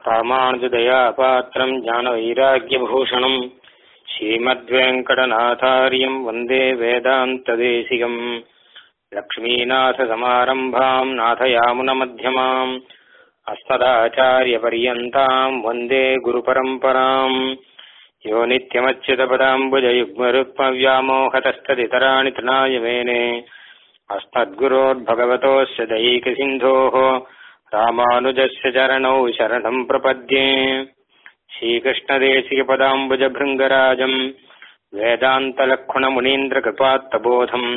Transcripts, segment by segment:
ராமானுஜதயா பாத்திரம் ஞானவைராக்கியபூஷணம் ஸ்ரீமத்வேங்கடநாதாரியம் வந்தே வேதாந்ததேசிகம் லக்ஷ்மீநாதசமாரம்பாம் நாதயாமுனமध्यமாம் अस्मदाचार्यपर्यन्ताम् वन्दे गुरुपरम्पराम् यो नित्यमच्युतपदाम्बुजयुग्मरुक्मव्यामोहतस्तदितराणि तृणाय मेने अस्मद्गुरोर्भगवतोऽस्य दैकसिन्धोः रामानुजस्य चरणौ शरणम् प्रपद्ये श्रीकृष्णदेशिकपदाम्बुजभृङ्गराजम् वेदान्तलक्ष्मणमुनीन्द्रकृपात्तबोधम्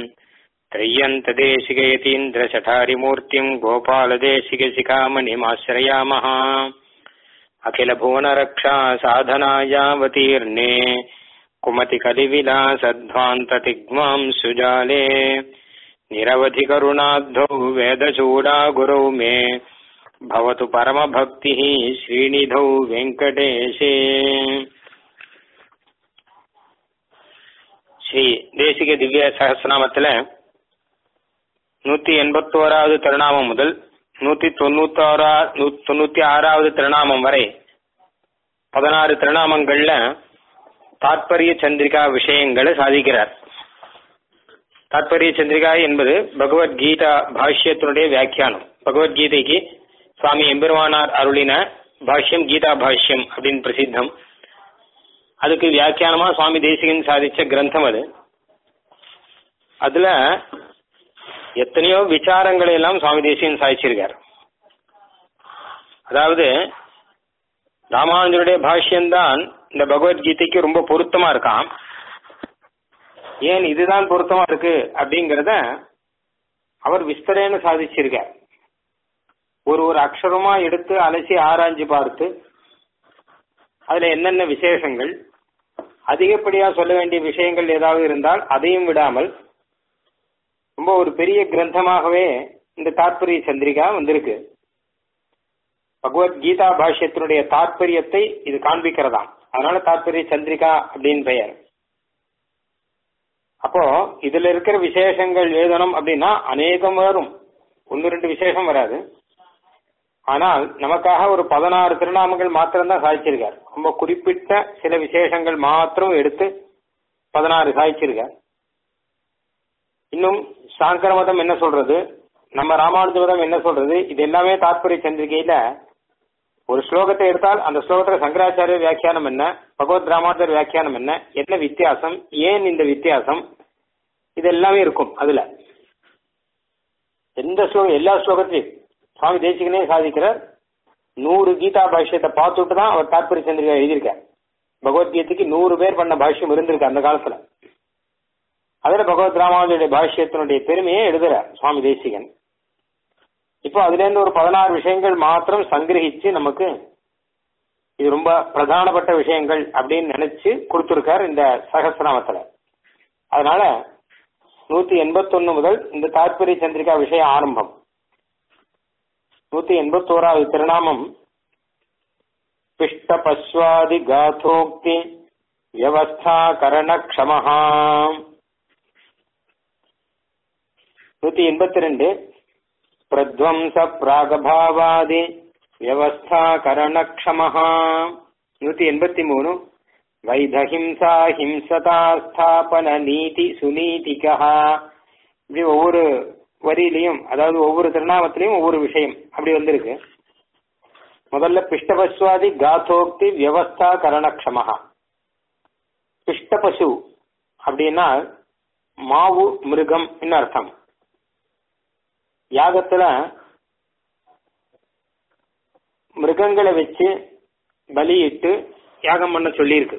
त्रय्यन्तदेशिकयतीन्द्रशठारिमूर्तिम् गोपालदेशिकशिखामणिमाश्रयामः अखिलभुवनरक्षा साधनायावतीर्णे कुमतिकलिविलासध्वान्ततिग्माम् सुजाले निरवधिकरुणाद्धौ वेदचूडागुरौ मे भवतु परमभक्तिः श्रीनिधौ வெங்கடேஷே ஸ்ரீ தேசிக திவ்ய சகசிரநாமத்துல நூத்தி எண்பத்தோராவது திருநாமம் முதல் நூத்தி தொண்ணூத்தாறா தொண்ணூத்தி ஆறாவது திருநாமம் வரை பதினாறு திருநாமங்கள்ல தாத்பரிய சந்திரிகா விஷயங்களை சாதிக்கிறார் தாத்பரிய சந்திரிகா என்பது பகவத்கீதா பாஷ்யத்தினுடைய வியாக்கியானம் பகவத்கீதைக்கு சுவாமி எம்பெருமானார் அருளின பாஷ்யம் கீதா பாஷ்யம் அப்படின்னு பிரசித்தம் அதுக்கு வியாக்கியானமா சுவாமி தேசிகன் சாதிச்ச கிரந்தம் அது அதுல எத்தனையோ விசாரங்களை எல்லாம் சுவாமி தேசிகன் சாதிச்சிருக்கார் அதாவது ராமானுஜருடைய பாஷ்யம்தான் இந்த பகவத்கீதைக்கு ரொம்ப பொருத்தமா இருக்கான் ஏன் இதுதான் பொருத்தமா இருக்கு அப்படிங்கிறத அவர் விஸ்தரேன்னு சாதிச்சிருக்கார் ஒரு ஒரு அக்ஷரமா எடுத்து அலசி ஆராய்ஞ்சு பார்த்து அதுல என்னென்ன விசேஷங்கள் அதிகப்படியா சொல்ல வேண்டிய விஷயங்கள் ஏதாவது இருந்தால் அதையும் விடாமல் ரொம்ப ஒரு பெரிய கிரந்தமாகவே இந்த தாத்பரிய சந்திரிகா வந்திருக்கு பகவத்கீதா பாஷ்யத்தினுடைய தாத்பரியத்தை இது காண்பிக்கிறதா அதனால தாத்பரிய சந்திரிகா அப்படின்னு பெயர் அப்போ இதுல இருக்கிற விசேஷங்கள் எழுதணும் அப்படின்னா அநேகம் வரும் ஒன்று ரெண்டு விசேஷம் வராது ஆனால் நமக்காக ஒரு பதினாறு திருநாமங்கள் மாத்திரம்தான் சாதிச்சிருக்கார் ரொம்ப குறிப்பிட்ட சில விசேஷங்கள் மாத்திரம் எடுத்து பதினாறு சாதிச்சிருக்கார் இன்னும் சாங்கர மதம் என்ன சொல்றது நம்ம ராமானுஜ மதம் என்ன சொல்றது இது எல்லாமே தாத்பரிய சந்திரிகையில ஒரு ஸ்லோகத்தை எடுத்தால் அந்த ஸ்லோகத்துல சங்கராச்சாரிய வியாக்கியானம் என்ன பகவத் ராமானுஜர் வியாக்கியானம் என்ன என்ன வித்தியாசம் ஏன் இந்த வித்தியாசம் இது எல்லாமே இருக்கும் அதுல எந்த ஸ்லோகம் எல்லா ஸ்லோகத்திலையும் சுவாமி தேசிகனே சாதிக்கிறார் நூறு கீதா பாஷ்யத்தை பார்த்துட்டு தான் அவர் தாத்பரிய சந்திரிகா எழுதியிருக்கார் பகவத்கீதைக்கு நூறு பேர் பண்ண பாஷ்யம் இருந்திருக்கு அந்த காலத்துல அதுல பகவத் ராமானுஜருடைய பாஷ்யத்தினுடைய பெருமையை எழுதுறார் சுவாமி தேசிகன் இப்போ அதுல இருந்து ஒரு பதினாறு விஷயங்கள் மாத்திரம் சங்கிரகிச்சு நமக்கு இது ரொம்ப பிரதானப்பட்ட விஷயங்கள் அப்படின்னு நினைச்சு கொடுத்திருக்கார் இந்த சகசிரநாமத்துல அதனால நூத்தி எண்பத்தொன்னு முதல் இந்த தாத்பரிய சந்திரிகா விஷயம் ஆரம்பம் நூத்தி எண்பத்தோராவது திருநாமம் பிஷ்ட பஸ்வாதி காத்தோக்தி வியவஸ்தா கரண க்ஷமஹா நூத்தி எண்பத்தி ரெண்டு பிரத்வம்ச பிராகபாவாதி வியவஸ்தா கரண க்ஷமஹா நூத்தி எண்பத்தி மூணு வைதஹிம்சா ஹிம்சதா ஸ்தாபன நீதி சுநீதிகா இப்படி ஒவ்வொரு வரியிலையும் அதாவது ஒவ்வொரு திருநாமத்திலையும் ஒவ்வொரு விஷயம் அப்படி வந்திருக்கு முதல்ல பிஷ்டபஸ்வாதி காத்தோக்தி வியவஸ்தா கரணக்ஷமஹா பிஷ்டபசு அப்படின்னா மாவு மிருகம் அர்த்தம் யாகத்துல மிருகங்களை வச்சு பலியிட்டு யாகம் பண்ண சொல்லியிருக்கு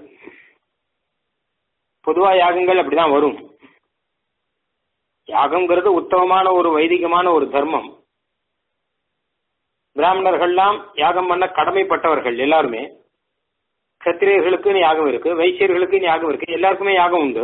பொதுவா யாகங்கள் அப்படிதான் வரும் யாகம்ங்கிறது உத்தமமான ஒரு வைதிகமான ஒரு தர்மம் பிராமணர்கள்லாம் யாகம் பண்ண கடமைப்பட்டவர்கள் எல்லாருமே கத்திரியர்களுக்குன்னு யாகம் இருக்கு வைசியர்களுக்குன்னு யாகம் இருக்கு எல்லாருக்குமே யாகம் உண்டு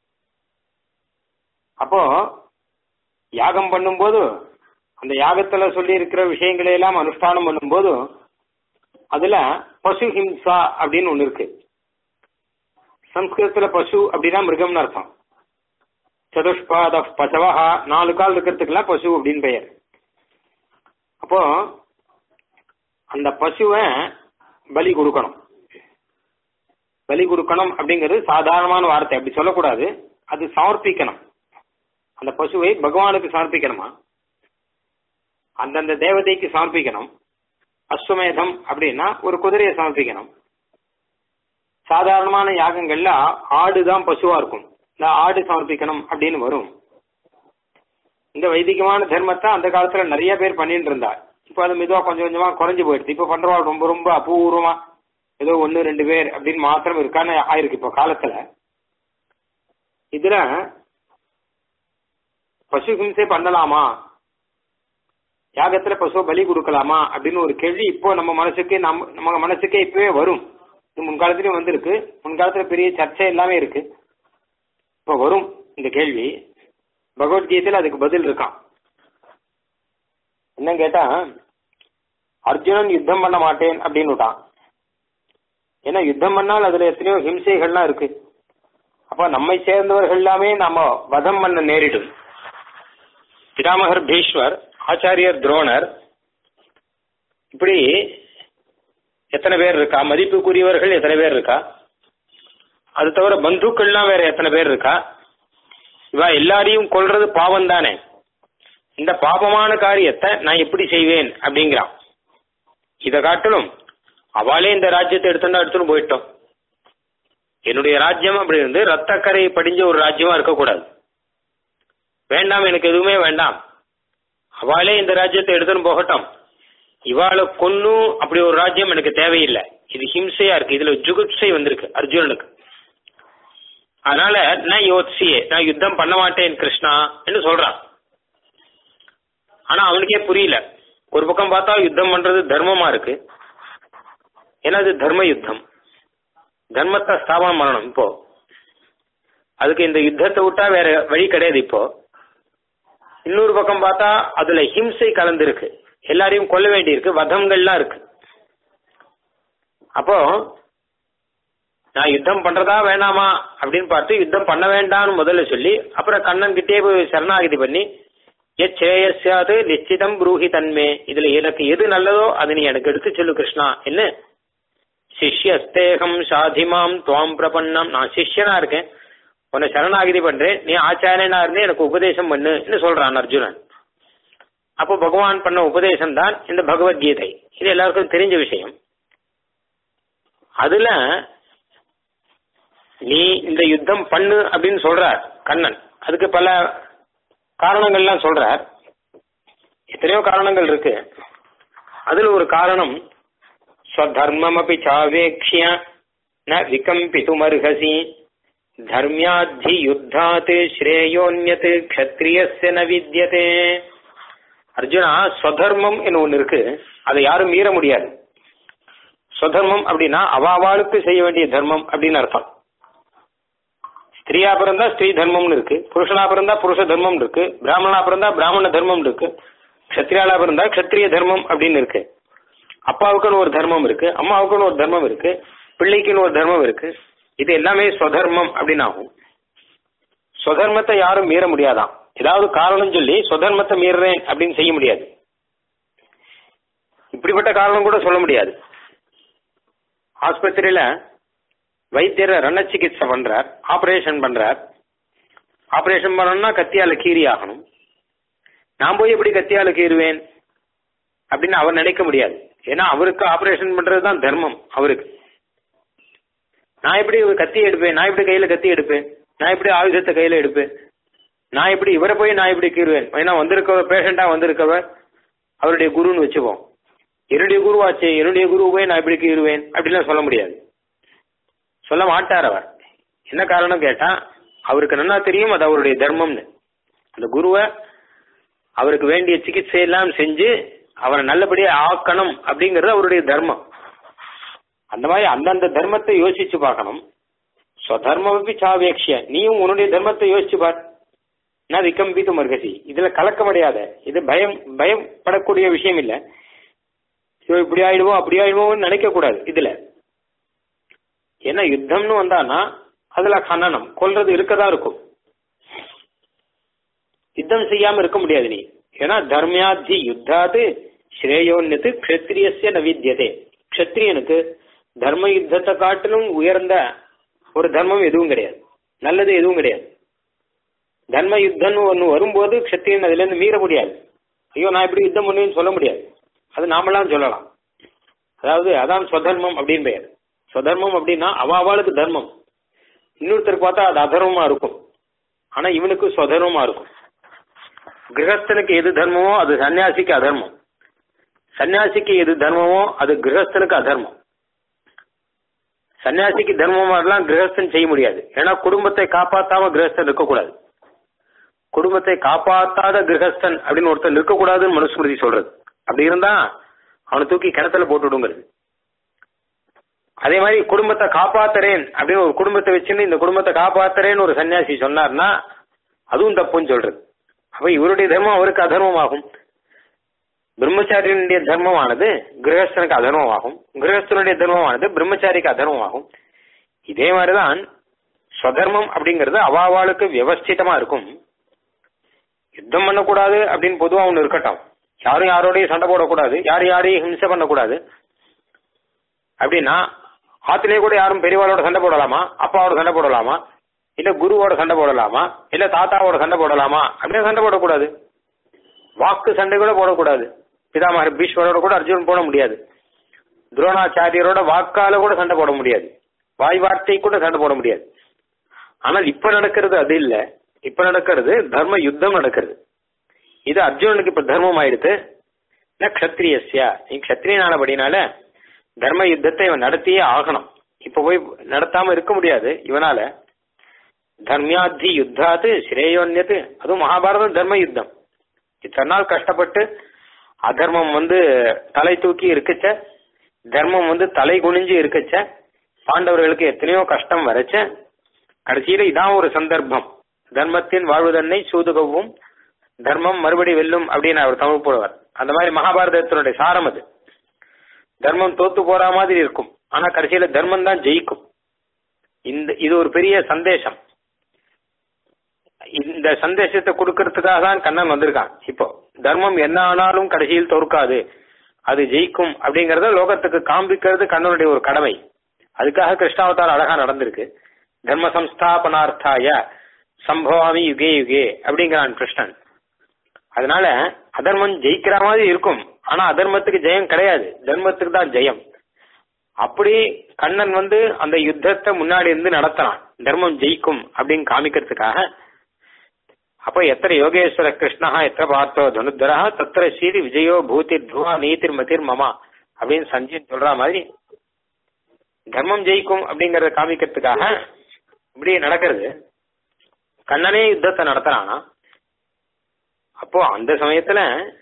அப்போ யாகம் பண்ணும்போது அந்த யாகத்துல சொல்லி இருக்கிற விஷயங்களை எல்லாம் அனுஷ்டானம் பண்ணும்போது அதுல பசு ஹிம்சா அப்படின்னு ஒண்ணு இருக்கு சம்ஸ்கிருதத்துல பசு அப்படின்னா மிருகம்னு அர்த்தம் சதுஷ்பாத பசவஹா நாலு கால் இருக்கிறதுக்கெல்லாம் பசு அப்படின்னு பெயர் அப்போ அந்த பசுவை பலி கொடுக்கணும் பலி கொடுக்கணும் அப்படிங்கிறது சாதாரணமான வார்த்தை அப்படி சொல்லக்கூடாது அது சமர்ப்பிக்கணும் அந்த பசுவை பகவானுக்கு சமர்ப்பிக்கணுமா அந்தந்த தேவதைக்கு சமர்ப்பிக்கணும் அஸ்வமேதம் அப்படின்னா ஒரு குதிரையை சமர்ப்பிக்கணும் சாதாரணமான யாகங்கள்ல ஆடு தான் பசுவா இருக்கும் இந்த ஆடு சமர்ப்பிக்கணும் அப்படின்னு வரும் இந்த வைதிகமான தர்மத்தை அந்த காலத்துல நிறைய பேர் பண்ணிட்டு இருந்தா இப்ப அது மெதுவா கொஞ்சம் கொஞ்சமா குறைஞ்சு போயிடுது இப்ப பண்றவா ரொம்ப ரொம்ப அபூர்வமா ஏதோ ஒன்னு ரெண்டு பேர் அப்படின்னு மாத்திரம் இருக்கான்னு ஆயிருக்கு இப்ப காலத்துல இதுல பசு ஹிம்சை பண்ணலாமா யாகத்துல பசுவை பலி கொடுக்கலாமா அப்படின்னு ஒரு கேள்வி இப்போ நம்ம மனசுக்கு நம்ம நம்ம மனசுக்கே இப்பவே வரும் இது முன்காலத்திலயும் வந்திருக்கு முன்காலத்துல பெரிய சர்ச்சை எல்லாமே இருக்கு இப்ப வரும் இந்த கேள்வி பகவத்கீதையில அதுக்கு பதில் இருக்கான் என்ன கேட்டா அர்ஜுனன் யுத்தம் பண்ண மாட்டேன் அப்படின்னு விட்டான் ஏன்னா யுத்தம் பண்ணால் அதுல எத்தனையோ ஹிம்சைகள்லாம் இருக்கு அப்ப நம்மை சேர்ந்தவர்கள் எல்லாமே நாம வதம் பண்ண நேரிடும் பிதாமகர் பீஷ்வர் ஆச்சாரியர் துரோணர் இப்படி எத்தனை பேர் இருக்கா மதிப்புக்குரியவர்கள் எத்தனை பேர் இருக்கா அது தவிர பந்துக்கள்லாம் வேற எத்தனை பேர் இருக்கா இவா எல்லாரையும் கொல்றது பாவம் தானே இந்த பாபமான காரியத்தை நான் எப்படி செய்வேன் அப்படிங்கிறான் இதை காட்டிலும் அவளே இந்த ராஜ்யத்தை எடுத்துட்டா எடுத்துட்டு போயிட்டோம் என்னுடைய ராஜ்யம் அப்படி இருந்து ரத்தக்கரை படிஞ்ச ஒரு ராஜ்யமா இருக்கக்கூடாது வேண்டாம் எனக்கு எதுவுமே வேண்டாம் அவளே இந்த ராஜ்யத்தை எடுத்துன்னு போகட்டும் இவாளை கொன்னும் அப்படி ஒரு ராஜ்யம் எனக்கு தேவையில்லை இது ஹிம்சையா இருக்கு இதுல ஜுகுப்சை வந்திருக்கு அர்ஜுனனுக்கு அதனால நான் யோசியே நான் யுத்தம் பண்ண மாட்டேன் கிருஷ்ணா என்று சொல்றான் ஆனா அவனுக்கே புரியல ஒரு பக்கம் பார்த்தா யுத்தம் பண்றது தர்மமா இருக்கு ஏன்னா அது தர்ம யுத்தம் தர்மத்தை ஸ்தாபனம் பண்ணணும் இப்போ அதுக்கு இந்த யுத்தத்தை விட்டா வேற வழி கிடையாது இப்போ இன்னொரு பக்கம் பார்த்தா அதுல ஹிம்சை கலந்துருக்கு எல்லாரையும் கொல்ல வேண்டியிருக்கு வதங்கள்லாம் இருக்கு அப்போ நான் யுத்தம் பண்றதா வேணாமா அப்படின்னு பார்த்து யுத்தம் பண்ண வேண்டாம்னு முதல்ல சொல்லி அப்புறம் கண்ணன் கிட்டே போய் சரணாகிதி பண்ணி எச்சேயசாது நிச்சிதம் புரூஹி தன்மே இதுல எனக்கு எது நல்லதோ அது நீ எனக்கு எடுத்து சொல்லு கிருஷ்ணா என்ன சிஷ்யஸ்தேகம் சாதிமாம் துவாம் பிரபன்னம் நான் சிஷ்யனா இருக்கேன் உன்னை சரணாகிதி பண்றேன் நீ ஆச்சாரியனா இருந்து எனக்கு உபதேசம் பண்ணுன்னு சொல்றான் அர்ஜுனன் அப்போ பகவான் பண்ண உபதேசம் தான் இந்த பகவத்கீதை இது எல்லாருக்கும் தெரிஞ்ச விஷயம் அதுல நீ இந்த யுத்தம் பண்ணு அப்படின்னு சொல்றார் கண்ணன் அதுக்கு பல காரணங்கள்லாம் சொல்றார் எத்தனையோ காரணங்கள் இருக்கு அதுல ஒரு காரணம் ஸ்வதர்மமபி சாவேக்ஷிய ந விகம்பிதுமர்ஹசி தர்மியாத்தி யுத்தாத் ஸ்ரேயோன்யத் க்ஷத்ரியஸ்ய ந வித்யதே அர்ஜுனா ஸ்வதர்மம் என்று ஒன்று இருக்கு அதை யாரும் மீற முடியாது ஸ்வதர்மம் அப்படின்னா அவாவாளுக்கு செய்ய வேண்டிய தர்மம் அப்படின்னு அர்த்தம் ஸ்திரீயா பிறந்தா ஸ்திரீ தர்மம்னு இருக்கு புருஷனா பிறந்தா புருஷ தர்மம் இருக்கு பிராமணனா பிறந்தா பிராமண தர்மம் இருக்கு கத்திரியாளா பிறந்தா கத்திரிய தர்மம் அப்படின்னு இருக்கு அப்பாவுக்குன்னு ஒரு தர்மம் இருக்கு அம்மாவுக்குன்னு ஒரு தர்மம் இருக்கு பிள்ளைக்குன்னு ஒரு தர்மம் இருக்கு இது எல்லாமே ஸ்வதர்மம் அப்படின்னு ஆகும் ஸ்வதர்மத்தை யாரும் மீற முடியாதாம் ஏதாவது காரணம் சொல்லி ஸ்வதர்மத்தை மீறுறேன் அப்படின்னு செய்ய முடியாது இப்படிப்பட்ட காரணம் கூட சொல்ல முடியாது ஆஸ்பத்திரியில வைத்தியர் ரண சிகிச்சை பண்றார் ஆபரேஷன் பண்றார் ஆபரேஷன் பண்ணணும்னா கத்தியால கீறி ஆகணும் நான் போய் எப்படி கத்தியால கீறுவேன் அப்படின்னு அவர் நினைக்க முடியாது ஏன்னா அவருக்கு ஆபரேஷன் பண்றது தான் தர்மம் அவருக்கு நான் எப்படி ஒரு கத்தி எடுப்பேன் நான் எப்படி கையில கத்தி எடுப்பேன் நான் எப்படி ஆயுதத்தை கையில எடுப்பேன் நான் எப்படி இவரை போய் நான் எப்படி கீறுவேன் ஏன்னா வந்திருக்கவர் பேஷண்டா வந்திருக்கவர் அவருடைய குருன்னு வச்சுப்போம் என்னுடைய குருவாச்சு என்னுடைய குரு போய் நான் எப்படி கீறுவேன் அப்படிலாம் சொல்ல முடியாது சொல்ல மாட்டார் அவர் என்ன காரணம் கேட்டா அவருக்கு நல்லா தெரியும் அது அவருடைய தர்மம்னு அந்த குருவை அவருக்கு வேண்டிய சிகிச்சை எல்லாம் செஞ்சு அவரை நல்லபடியா ஆக்கணும் அப்படிங்கிறது அவருடைய தர்மம் அந்த மாதிரி அந்தந்த தர்மத்தை யோசிச்சு பார்க்கணும் ஸ்வதர்மபி சாவேக்ஷிய நீயும் உன்னுடைய தர்மத்தை யோசிச்சு பார் நான் விகம்பித்து மர்கசி இதுல கலக்கமடையாத இது பயம் பயப்படக்கூடிய விஷயம் இல்ல ஐயோ இப்படி ஆயிடுவோம் அப்படி ஆயிடுவோம்னு நினைக்க கூடாது இதுல ஏன்னா யுத்தம்னு வந்தானா அதுல கண்ணனம் கொல்றது இருக்கதான் இருக்கும் யுத்தம் செய்யாம இருக்க முடியாது நீ ஏன்னா தர்மியாத்தி யுத்தாது ஸ்ரேயோன்யத்து கஷத்திரியசிய நவித்தியதே க்ஷத்ரியனுக்கு தர்ம யுத்தத்தை காட்டிலும் உயர்ந்த ஒரு தர்மம் எதுவும் கிடையாது நல்லது எதுவும் கிடையாது தர்ம யுத்தம்னு ஒன்று வரும்போது க்ஷத்ரியன் அதுல இருந்து மீற முடியாது ஐயோ நான் இப்படி யுத்தம் பண்ணுவேன்னு சொல்ல முடியாது அது நாமெல்லாம் சொல்லலாம் அதாவது அதான் ஸ்வதர்மம் அப்படின்னு பெயர் ஸ்வதர்மம் அப்படின்னா அவ அவளுக்கு தர்மம் இன்னொருத்தருக்கு பார்த்தா அது அதர்மமா இருக்கும் ஆனா இவனுக்கு ஸ்வதர்மமா இருக்கும் கிரகஸ்தனுக்கு எது தர்மமோ அது சன்னியாசிக்கு அதர்மம் சன்னியாசிக்கு எது தர்மமோ அது கிரகஸ்தனுக்கு அதர்மம் சன்னியாசிக்கு தர்மமா எல்லாம் கிரகஸ்தன் செய்ய முடியாது ஏன்னா குடும்பத்தை காப்பாத்தாம கிரகஸ்தன் இருக்கக்கூடாது குடும்பத்தை காப்பாத்தாத கிரகஸ்தன் அப்படின்னு ஒருத்தன் இருக்கக்கூடாதுன்னு மனுஸ்மிருதி சொல்றது அப்படி இருந்தா அவனை தூக்கி கிணத்துல போட்டு விடுங்கிறது அதே மாதிரி குடும்பத்தை காப்பாத்துறேன் அப்படின்னு ஒரு குடும்பத்தை வச்சுன்னு இந்த குடும்பத்தை காப்பாத்துறேன்னு ஒரு சன்னியாசி சொன்னார்னா அதுவும் தப்புன்னு சொல்றது அப்ப இவருடைய தர்மம் அவருக்கு அதர்மமாகும் பிரம்மச்சாரியனுடைய தர்மமானது கிரகஸ்தனுக்கு அதர்மமாகும் கிரகஸ்தனுடைய தர்மமானது பிரம்மச்சாரிக்கு அதர்மமாகும் இதே மாதிரிதான் ஸ்வதர்மம் அப்படிங்கிறது அவாவாளுக்கு வியவஸ்திதமா இருக்கும் யுத்தம் பண்ணக்கூடாது அப்படின்னு பொதுவா ஒன்று இருக்கட்டும் யாரும் யாரோடையும் சண்டை போடக்கூடாது யார் யாரையும் ஹிம்சை பண்ணக்கூடாது அப்படின்னா ஆத்திலே கூட யாரும் பெரியவாளோட சண்டை போடலாமா அப்பாவோட சண்டை போடலாமா இல்ல குருவோட சண்டை போடலாமா இல்ல தாத்தாவோட சண்டை போடலாமா அப்படின்னு சண்டை போடக்கூடாது வாக்கு சண்டை கூட போடக்கூடாது பிதாமகர் பீஷ்வரோட கூட அர்ஜுனன் போட முடியாது துரோணாச்சாரியரோட வாக்கால கூட சண்டை போட முடியாது வாய் வார்த்தை கூட சண்டை போட முடியாது ஆனால் இப்ப நடக்கிறது அது இல்ல இப்ப நடக்கிறது தர்ம யுத்தம் நடக்கிறது இது அர்ஜுனனுக்கு இப்ப தர்மம் ஆயிடுத்து க்ஷத்ரியஸ்யா நீ க்ஷத்ரியனானபடினால தர்ம யுத்தத்தை இவன் நடத்தியே ஆகணும் இப்ப போய் நடத்தாம இருக்க முடியாது இவனால தர்மியாத்தி யுத்தாத்து ஸ்ரேயோன்யத்து அதுவும் மகாபாரதம் தர்ம யுத்தம் இத்தனை நாள் கஷ்டப்பட்டு அதர்மம் வந்து தலை தூக்கி இருக்கச்ச தர்மம் வந்து தலை குனிஞ்சு இருக்கச்ச பாண்டவர்களுக்கு எத்தனையோ கஷ்டம் வரச்ச கடைசியில இதான் ஒரு சந்தர்ப்பம் தர்மத்தின் வாழ்வதன்னை சூதுகவும் தர்மம் மறுபடி வெல்லும் அப்படின்னு அவர் தமிழ் போடுவார் அந்த மாதிரி மகாபாரதத்தினுடைய சாரம் அது தர்மம் தோத்து போற மாதிரி இருக்கும் ஆனா கடைசியில தர்மம் தான் ஜெயிக்கும் இந்த இது ஒரு பெரிய சந்தேஷம் இந்த சந்தேஷத்தை கொடுக்கறதுக்காக தான் கண்ணன் வந்திருக்கான் இப்போ தர்மம் என்ன ஆனாலும் கடைசியில் தோற்காது அது ஜெயிக்கும் அப்படிங்கறத லோகத்துக்கு காண்பிக்கிறது கண்ணனுடைய ஒரு கடமை அதுக்காக கிருஷ்ணாவதாரம் அழகா நடந்திருக்கு தர்ம சம்ஸ்தாபனார்த்தாய சம்பவாமி யுகே யுகே அப்படிங்கிறான் கிருஷ்ணன் அதனால அதர்மம் ஜெயிக்கிற மாதிரி இருக்கும் ஆனா அதர்மத்துக்கு ஜெயம் கிடையாது தர்மத்துக்கு தான் ஜெயம் அப்படி கண்ணன் வந்து அந்த யுத்தத்தை முன்னாடி இருந்து நடத்தினான் தர்மம் ஜெயிக்கும் அப்படின்னு காமிக்கிறதுக்காக அப்ப எத்தனை யோகேஸ்வர கிருஷ்ணா எத்தனை பார்த்தோ தனுத்தரா தத்திர சீதி விஜயோ பூதி துவா நீதிர் மதிர் மமா அப்படின்னு சஞ்சீன் சொல்ற மாதிரி தர்மம் ஜெயிக்கும் அப்படிங்கறத காமிக்கிறதுக்காக இப்படி நடக்கிறது கண்ணனே யுத்தத்தை நடத்துறானா அப்போ அந்த சமயத்துல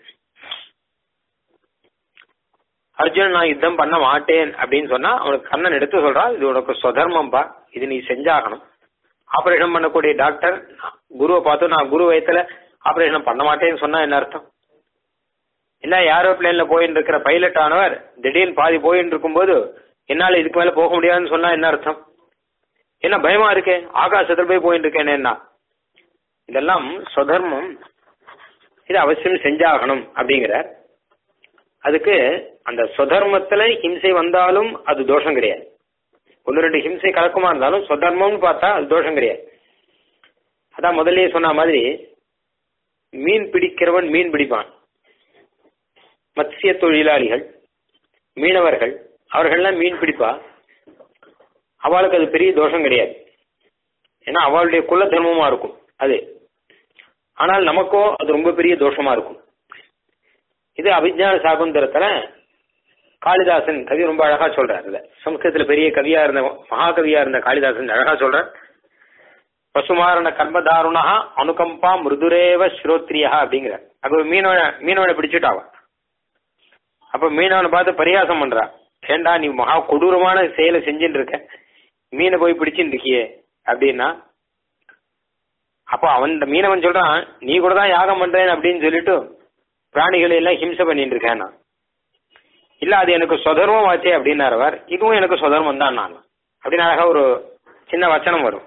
அர்ஜுன் நான் யுத்தம் பண்ண மாட்டேன் அப்படின்னு சொன்னா அவனுக்கு கண்ணன் எடுத்து சொல்றா இது உனக்கு சுதர்மம்பா இது நீ செஞ்சாகணும் ஆபரேஷன் பண்ணக்கூடிய டாக்டர் குருவை பார்த்து நான் குரு வயத்துல ஆபரேஷன் பண்ண மாட்டேன்னு சொன்னா என்ன அர்த்தம் என்ன ஏரோப்ளேன்ல போயிட்டு இருக்கிற பைலட் ஆனவர் திடீர்னு பாதி போயிட்டு இருக்கும்போது என்னால இதுக்கு மேல போக முடியாதுன்னு சொன்னா என்ன அர்த்தம் என்ன பயமா இருக்கே ஆகாசத்துல போய் போயிட்டு இருக்கேன் என்ன இதெல்லாம் சுதர்மம் இது அவசியம் செஞ்சாகணும் அப்படிங்கிறார் அதுக்கு அந்த சுதர்மத்துல ஹிம்சை வந்தாலும் அது தோஷம் கிடையாது ஒன்னு ரெண்டு ஹிம்சை கலக்கமா இருந்தாலும் சுதர்மம்னு பார்த்தா அது தோஷம் கிடையாது அதான் முதல்லயே சொன்ன மாதிரி மீன் பிடிக்கிறவன் மீன் பிடிப்பான் மத்சிய தொழிலாளிகள் மீனவர்கள் அவர்கள்லாம் மீன் பிடிப்பா அவளுக்கு அது பெரிய தோஷம் கிடையாது ஏன்னா அவளுடைய குல தர்மமா இருக்கும் அது ஆனால் நமக்கோ அது ரொம்ப பெரிய தோஷமா இருக்கும் இது அபிஜான சாகுந்தரத்துல காளிதாசன் கவி ரொம்ப அழகா சொல்றார் இதுல சம்ஸ்கிருதத்துல பெரிய கவியா இருந்த மகாகவியா இருந்த காளிதாசன் அழகா சொல்றார் பசுமாரண கர்மதாருணா அனுகம்பா மிருதுரேவ ஸ்ரோத்ரியா அப்படிங்கிற அப்ப மீனவனை மீனவனை பிடிச்சிட்டாவன் அப்ப மீனவனை பார்த்து பரியாசம் பண்றா ஏண்டா நீ மகா கொடூரமான செயலை செஞ்சுட்டு இருக்க மீனை போய் பிடிச்சுட்டு இருக்கியே அப்படின்னா அப்போ அவன் இந்த மீனவன் சொல்றான் நீ கூட தான் யாகம் பண்றேன் அப்படின்னு சொல்லிட்டு பிராணிகளை எல்லாம் ஹிம்சை பண்ணிட்டு இருக்கேன் நான் இல்ல அது எனக்கு சொதர்மம் ஆச்சே அப்படின்னாரு அவர் இதுவும் எனக்கு சொதர்மம் தான் நான் அப்படின்னு அழகா ஒரு சின்ன வச்சனம் வரும்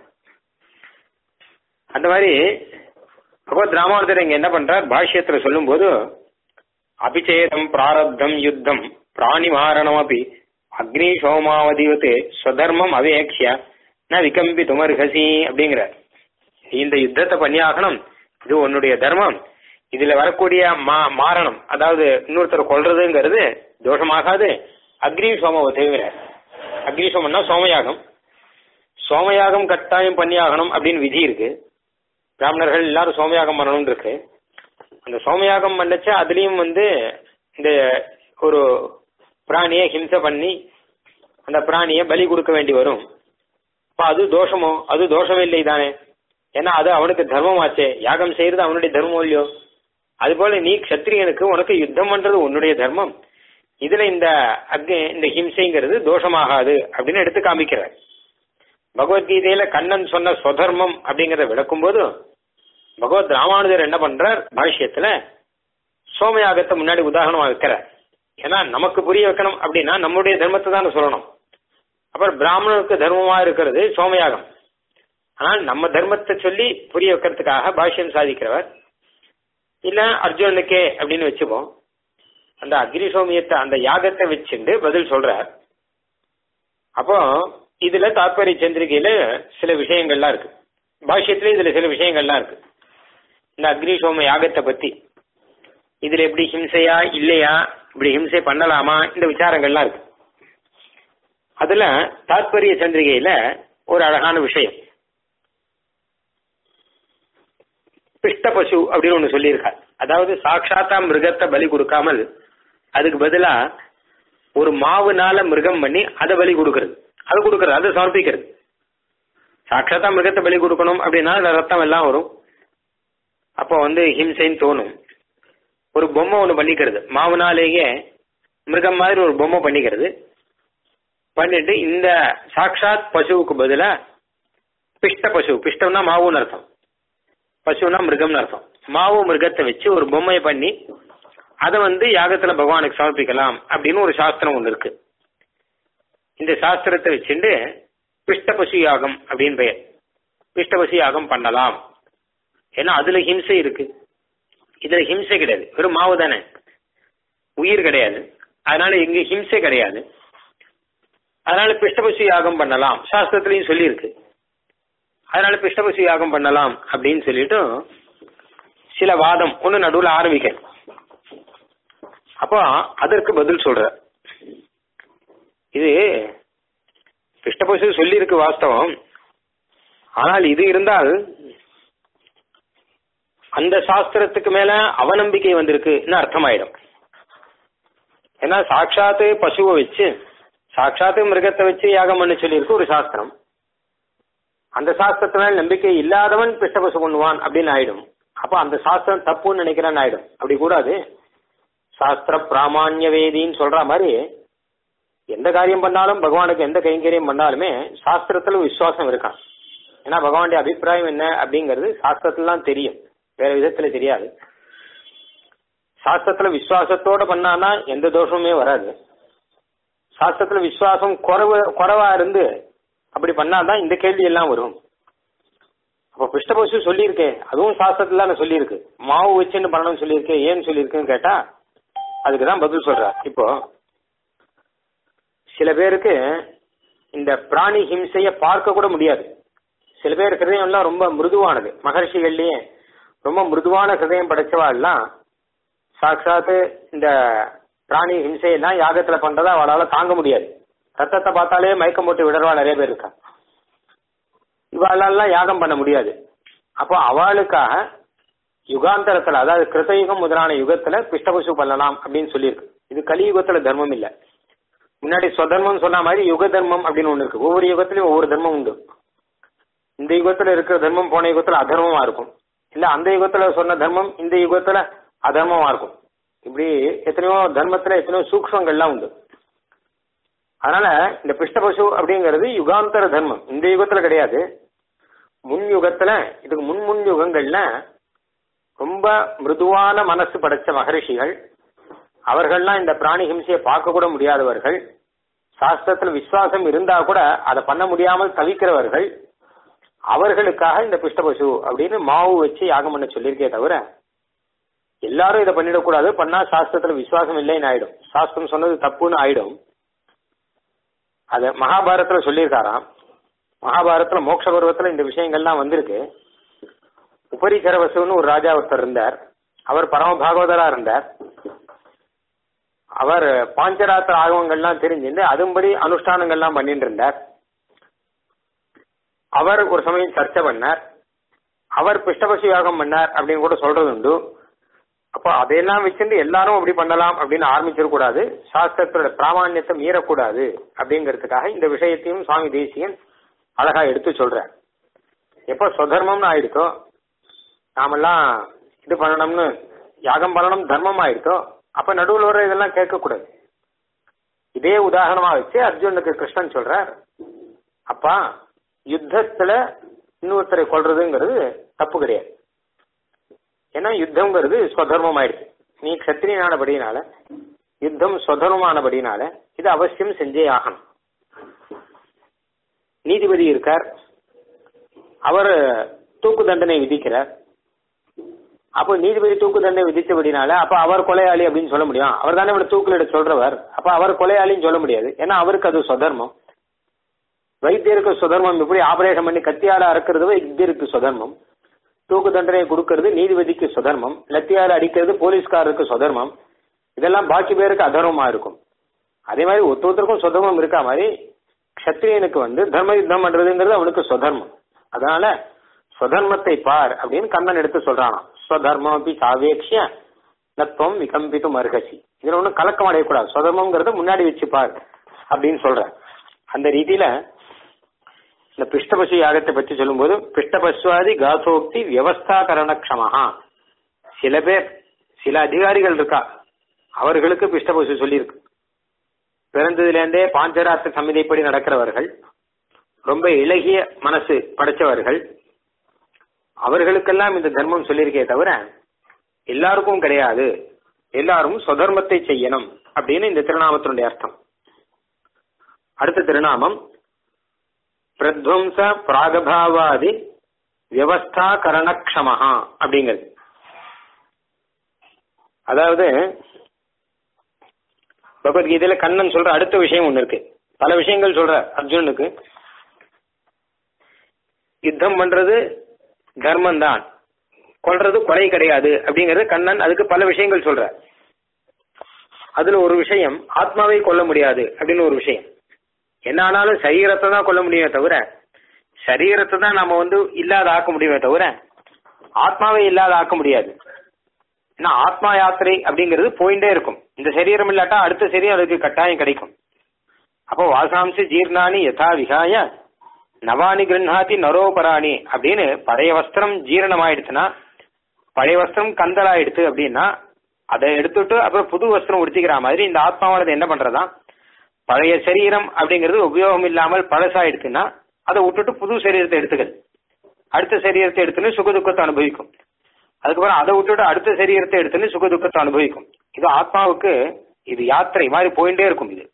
அந்த மாதிரி பகவத் ராமானுஜர் இங்க என்ன பண்றார் பாஷ்யத்துல சொல்லும்போது அபிச்சேதம் பிராரப்தம் யுத்தம் பிராணி மாரணம் அப்படி அக்னி சோமாவதிவத்து ஸ்வதர்மம் அவேக்ஷிய ந விகம்பி துமர்ஹசி அப்படிங்கிற இந்த யுத்தத்தை பண்ணியாகணும் இது உன்னுடைய தர்மம் இதுல வரக்கூடிய மா மாரணம் அதாவது இன்னொருத்தர் கொல்றதுங்கிறது தோஷமாகாது அக்னி சோமவதைங்கிற அக்னி சோமம்னா சோமயாகம் சோமயாகம் கட்டாயம் பண்ணியாகணும் அப்படின்னு விதி இருக்கு பிராமணர்கள் எல்லாரும் சோமயாகம் பண்ணணும்னு இருக்கு அந்த சோமயாகம் பண்ணச்ச அதுலயும் வந்து இந்த ஒரு பிராணியை ஹிம்சை பண்ணி அந்த பிராணியை பலி கொடுக்க வேண்டி வரும் அப்ப அது தோஷமோ அது தோஷம் இல்லை தானே ஏன்னா அது அவனுக்கு தர்மமாச்சே யாகம் செய்யறது அவனுடைய தர்மம் இல்லையோ அதுபோல நீ க்ஷத்ரியனுக்கு உனக்கு யுத்தம் பண்றது உன்னுடைய தர்மம் இதுல இந்த அக்னி இந்த ஹிம்சைங்கிறது தோஷமாகாது அப்படின்னு எடுத்து காமிக்கிறார் பகவத்கீதையில கண்ணன் சொன்ன ஸ்வதர்மம் அப்படிங்கறத விளக்கும் போது பகவத் ராமானுஜர் என்ன பண்றார் பாஷ்யத்துல சோமயாகத்தை முன்னாடி உதாரணமா வைக்கிறார் ஏன்னா நமக்கு புரிய வைக்கணும் அப்படின்னா நம்முடைய தர்மத்தை தானே சொல்லணும் அப்புறம் பிராமணனுக்கு தர்மமா இருக்கிறது சோமயாகம் ஆனால் நம்ம தர்மத்தை சொல்லி புரிய வைக்கிறதுக்காக பாஷ்யம் சாதிக்கிறவர் இல்ல அர்ஜுனனுக்கே அப்படின்னு வச்சுப்போம் அந்த அக்னி சோமியத்தை அந்த யாகத்தை வச்சுண்டு பதில் சொல்றார் அப்போ இதுல தாத்பரிய சந்திரிகையில சில விஷயங்கள்லாம் இருக்கு பாஷ்யத்துல இதுல சில விஷயங்கள்லாம் இருக்கு இந்த அக்னி சோம யாகத்தை பத்தி இதுல எப்படி ஹிம்சையா இல்லையா இப்படி ஹிம்சை பண்ணலாமா இந்த விசாரங்கள்லாம் இருக்கு அதுல தாத்பரிய சந்திரிகையில ஒரு அழகான விஷயம் பிஷ்ட பசு அப்படின்னு ஒண்ணு சொல்லியிருக்கார் அதாவது சாட்சாத்தா மிருகத்தை பலி கொடுக்காமல் அதுக்கு பதிலா ஒரு மாவுனால மிருகம் பண்ணி அதை பலி கொடுக்கறது அது கொடுக்கறது அதை சமர்ப்பிக்கிறது சாட்சாத்தா மிருகத்தை பலி கொடுக்கணும் அப்படின்னா அதுல ரத்தம் எல்லாம் வரும் அப்போ வந்து ஹிம்சைன்னு தோணும் ஒரு பொம்மை ஒன்று பண்ணிக்கிறது மாவுனாலேயே மிருகம் மாதிரி ஒரு பொம்மை பண்ணிக்கிறது பண்ணிட்டு இந்த சாட்சாத் பசுவுக்கு பதிலா பிஷ்ட பசு பிஷ்டம்னா மாவுன்னு அர்த்தம் பசுனா மிருகம்னு அர்த்தம் மாவு மிருகத்தை வச்சு ஒரு பொம்மையை பண்ணி அதை வந்து யாகத்துல பகவானுக்கு சமர்ப்பிக்கலாம் அப்படின்னு ஒரு சாஸ்திரம் ஒன்று இருக்கு இந்த சாஸ்திரத்தை வச்சுட்டு பிஷ்ட பசு யாகம் அப்படின்னு பெயர் பிஷ்ட பசு யாகம் பண்ணலாம் ஏன்னா அதுல ஹிம்சை இருக்கு இதுல ஹிம்சை கிடையாது வெறும் மாவு தானே உயிர் கிடையாது அதனால இங்க ஹிம்சை கிடையாது அதனால பிஷ்டபசு யாகம் பண்ணலாம் சாஸ்திரத்திலையும் சொல்லியிருக்கு அதனால பிஷ்டபசு யாகம் பண்ணலாம் அப்படின்னு சொல்லிட்டு சில வாதம் ஒண்ணு நடுவில் ஆரம்பிக்க அப்போ அதற்கு பதில் சொல்ற இது பிஷ்டபசு சொல்லியிருக்கு வாஸ்தவம் ஆனால் இது இருந்தால் அந்த சாஸ்திரத்துக்கு மேல அவநம்பிக்கை வந்திருக்குன்னு அர்த்தமாயிடும் ஏன்னா சாட்சாத்து பசுவை வச்சு சாட்சாத்து மிருகத்தை வச்சு யாகம் பண்ண சொல்லியிருக்கு ஒரு சாஸ்திரம் அந்த சாஸ்திரத்து மேல நம்பிக்கை இல்லாதவன் பிஷ்டபசு பண்ணுவான் அப்படின்னு ஆயிடும் அப்ப அந்த சாஸ்திரம் தப்புன்னு நினைக்கிறான்னு ஆயிடும் அப்படி கூடாது சாஸ்திர பிராமான்ய வேதின்னு சொல்ற மாதிரி எந்த காரியம் பண்ணாலும் பகவானுக்கு எந்த கைங்கரியம் பண்ணாலுமே சாஸ்திரத்துல விசுவாசம் இருக்கான் ஏன்னா பகவானுடைய அபிப்பிராயம் என்ன அப்படிங்கிறது சாஸ்திரத்துலாம் தெரியும் வேற விதத்துல தெரியாது சாஸ்திரத்துல விசுவாசத்தோட பண்ணானா எந்த தோஷமுமே வராது சாஸ்திரத்துல விசுவாசம் குறைவு குறைவா இருந்து அப்படி பண்ணாதான் இந்த கேள்வி எல்லாம் வரும் அப்ப பிஷ்டபசு சொல்லியிருக்கே அதுவும் சாஸ்திரத்துல நான் சொல்லியிருக்கு மாவு வச்சுன்னு பண்ணணும்னு சொல்லியிருக்கேன் ஏன்னு சொல்லியிருக்குன்னு கேட்டா அதுக்கு தான் பதில் சொல்றார் இப்போ சில பேருக்கு இந்த பிராணி ஹிம்சைய பார்க்க கூட முடியாது சில பேர் ஹிருதயம் எல்லாம் ரொம்ப மிருதுவானது மகர்ஷிகள்லயே ரொம்ப மிருதுவான ஹிருதயம் படைச்சவா எல்லாம் சாட்சாத்து இந்த பிராணி ஹிம்சையெல்லாம் யாகத்துல பண்றதை அவளால தாங்க முடியாது ரத்தத்தை பார்த்தாலே மயக்கம் போட்டு விடுறவா நிறைய பேர் இருக்கா இவாளெல்லாம் யாகம் பண்ண முடியாது அப்போ அவளுக்காக யுகாந்தரத்துல அதாவது கிருத்தயுகம் முதலான யுகத்துல பிஷ்டபசு பண்ணலாம் அப்படின்னு சொல்லியிருக்கு இது கலியுகத்துல தர்மம் இல்ல முன்னாடி ஸ்வதர்மம் சொன்ன மாதிரி யுக தர்மம் அப்படின்னு ஒண்ணு இருக்கு ஒவ்வொரு யுகத்திலயும் ஒவ்வொரு தர்மம் உண்டு இந்த யுகத்துல இருக்கிற தர்மம் போன யுகத்துல அதர்மமா இருக்கும் இல்ல அந்த யுகத்துல சொன்ன தர்மம் இந்த யுகத்துல அதர்மமா இருக்கும் இப்படி எத்தனையோ தர்மத்துல எத்தனையோ சூக்ஷங்கள்லாம் உண்டு அதனால இந்த பிஷ்டபசு அப்படிங்கிறது யுகாந்தர தர்மம் இந்த யுகத்துல கிடையாது முன் யுகத்துல இதுக்கு முன் முன் யுகங்கள்ல ரொம்ப மிருதுவான மனசு படைச்ச மகரிஷிகள் அவர்கள்லாம் இந்த பிராணி ஹிம்சையை பார்க்க கூட முடியாதவர்கள் சாஸ்திரத்துல விசுவாசம் இருந்தா கூட அதை பண்ண முடியாமல் தவிக்கிறவர்கள் அவர்களுக்காக இந்த பிஷ்டபசு அப்படின்னு மாவு வச்சு யாகம் பண்ண சொல்லியிருக்கே தவிர எல்லாரும் இதை பண்ணிடக்கூடாது பண்ணா சாஸ்திரத்துல விசுவாசம் இல்லைன்னு ஆயிடும் சாஸ்திரம் சொன்னது தப்புன்னு ஆயிடும் அது மகாபாரதத்துல சொல்லியிருக்காராம் மகாபாரதத்துல மோட்ச பருவத்துல இந்த விஷயங்கள்லாம் வந்திருக்கு உபரி சரவசுன்னு ஒரு ராஜா ஒருத்தர் இருந்தார் அவர் பரம பாகவதரா இருந்தார் அவர் பாஞ்சராத்திர ஆகவங்கள்லாம் தெரிஞ்சிருந்து அதுபடி அனுஷ்டானங்கள்லாம் பண்ணிட்டு இருந்தார் அவர் ஒரு சமயம் சர்ச்சை பண்ணார் அவர் பிஷ்டபசி யாகம் பண்ணார் அப்படின்னு கூட சொல்றது உண்டு அப்போ அதையெல்லாம் வச்சுட்டு எல்லாரும் அப்படி பண்ணலாம் அப்படின்னு ஆரம்பிச்சிடக்கூடாது சாஸ்திரத்தோட பிராமணியத்தை மீறக்கூடாது அப்படிங்கிறதுக்காக இந்த விஷயத்தையும் சுவாமி தேசியன் அழகா எடுத்து சொல்றார் எப்போ சுதர்மம்னு ஆயிடுத்தோ நாமெல்லாம் இது பண்ணணும்னு யாகம் பண்ணணும் தர்மம் ஆயிடுத்தோ அப்ப நடுவில் வர இதெல்லாம் கேட்கக்கூடாது இதே உதாரணமா வச்சு அர்ஜுனுக்கு கிருஷ்ணன் சொல்றார் அப்பா யுத்தத்துல இன்னொருத்தரை கொள்றதுங்கிறது தப்பு கிடையாது ஏன்னா யுத்தம்ங்கிறது ஸ்வதர்மம் ஆயிடுச்சு நீ கத்திரியனானபடினால யுத்தம் ஸ்வதர்மமானபடினால இது அவசியம் செஞ்சே ஆகணும் நீதிபதி இருக்கார் அவர் தூக்கு தண்டனை விதிக்கிறார் அப்போ நீதிபதி தூக்கு தண்டனை விதித்தபடினால அப்ப அவர் கொலையாளி அப்படின்னு சொல்ல முடியும் அவர் தானே இவனை தூக்கிலிட சொல்றவர் அப்ப அவர் கொலையாளின்னு சொல்ல முடியாது ஏன்னா அவருக்கு அது சுதர்மம் வைத்தியருக்கு சுதர்மம் எப்படி ஆபரேஷன் பண்ணி கத்தியால அறுக்கிறது வைத்தியருக்கு சுதர்மம் தூக்கு தண்டனை கொடுக்கறது நீதிபதிக்கு சுதர்மம் லத்தியால அடிக்கிறது போலீஸ்காரருக்கு சுதர்மம் இதெல்லாம் பாக்கி பேருக்கு அதர்மமா இருக்கும் அதே மாதிரி ஒருத்தருக்கும் சுதர்மம் இருக்கா மாதிரி கத்திரியனுக்கு வந்து தர்ம யுத்தம் பண்றதுங்கிறது அவனுக்கு சுதர்மம் அதனால சுதர்மத்தை பார் அப்படின்னு கண்ணன் எடுத்து சொல்றானாம் ஸ்வதர்மம் அப்படி சாவேக்ஷிய நத்துவம் விகம்பித்தும் அருகசி இதுல ஒன்றும் கலக்கம் அடையக்கூடாது சுதர்மங்கிறத முன்னாடி வச்சு பார் அப்படின்னு சொல்ற அந்த ரீதியில இந்த பிஷ்டபசு யாகத்தை பற்றி சொல்லும்போது பிஷ்டபசுவாதி காசோக்தி வியவஸ்தாகரண க்ஷமஹா சில பேர் சில அதிகாரிகள் இருக்கா அவர்களுக்கு பிஷ்டபசு சொல்லியிருக்கு பிறந்ததுலேருந்தே பாஞ்சராத்திர சமிதைப்படி நடக்கிறவர்கள் ரொம்ப இளகிய மனசு படைச்சவர்கள் அவர்களுக்கெல்லாம் இந்த தர்மம் சொல்லியிருக்கே தவிர எல்லாருக்கும் கிடையாது எல்லாரும் சுதர்மத்தை செய்யணும் அப்படின்னு இந்த திருநாமத்தினுடைய அர்த்தம் அடுத்த திருநாமம் பிரத்வம்ச பிராகபாவாதி வியவஸ்தா கரணக்ஷமஹா அப்படிங்கிறது அதாவது பகவத்கீதையில கண்ணன் சொல்ற அடுத்த விஷயம் ஒண்ணு இருக்கு பல விஷயங்கள் சொல்ற அர்ஜுனுக்கு யுத்தம் பண்றது தர்மம் தான் கொல்றது கொலை கிடையாது அப்படிங்கறது கண்ணன் அதுக்கு பல விஷயங்கள் சொல்ற அதுல ஒரு விஷயம் ஆத்மாவை கொல்ல முடியாது அப்படின்னு ஒரு விஷயம் என்ன ஆனாலும் சரீரத்தை தான் கொல்ல முடியுமே தவிர சரீரத்தை தான் நாம வந்து இல்லாத ஆக்க முடியுமே தவிர ஆத்மாவை இல்லாத ஆக்க முடியாது ஏன்னா ஆத்மா யாத்திரை அப்படிங்கிறது போயிட்டே இருக்கும் இந்த சரீரம் இல்லாட்டா அடுத்த சரீரம் அதுக்கு கட்டாயம் கிடைக்கும் அப்போ வாசாம்சி ஜீர்ணானி யதா விகாய நவானி கிருண்ணாதி நரோபராணி அப்படின்னு பழைய வஸ்திரம் ஜீரணமாயிடுச்சுன்னா பழைய வஸ்திரம் கந்தலாயிடுச்சு அப்படின்னா அதை எடுத்துட்டு அப்புறம் புது வஸ்திரம் உடுத்திக்கிற மாதிரி இந்த ஆத்மாவானது என்ன பண்றதா பழைய சரீரம் அப்படிங்கிறது உபயோகம் இல்லாமல் பழசாயிடுச்சுன்னா அதை விட்டுட்டு புது சரீரத்தை எடுத்துக்கள் அடுத்த சரீரத்தை எடுத்துன்னு சுக துக்கத்தை அனுபவிக்கும் அதுக்கப்புறம் அதை விட்டுட்டு அடுத்த சரீரத்தை எடுத்துன்னு சுக துக்கத்தை அனுபவிக்கும் இது ஆத்மாவுக்கு இது யாத்திரை மாதிரி போயிட்டே இருக்கும் இது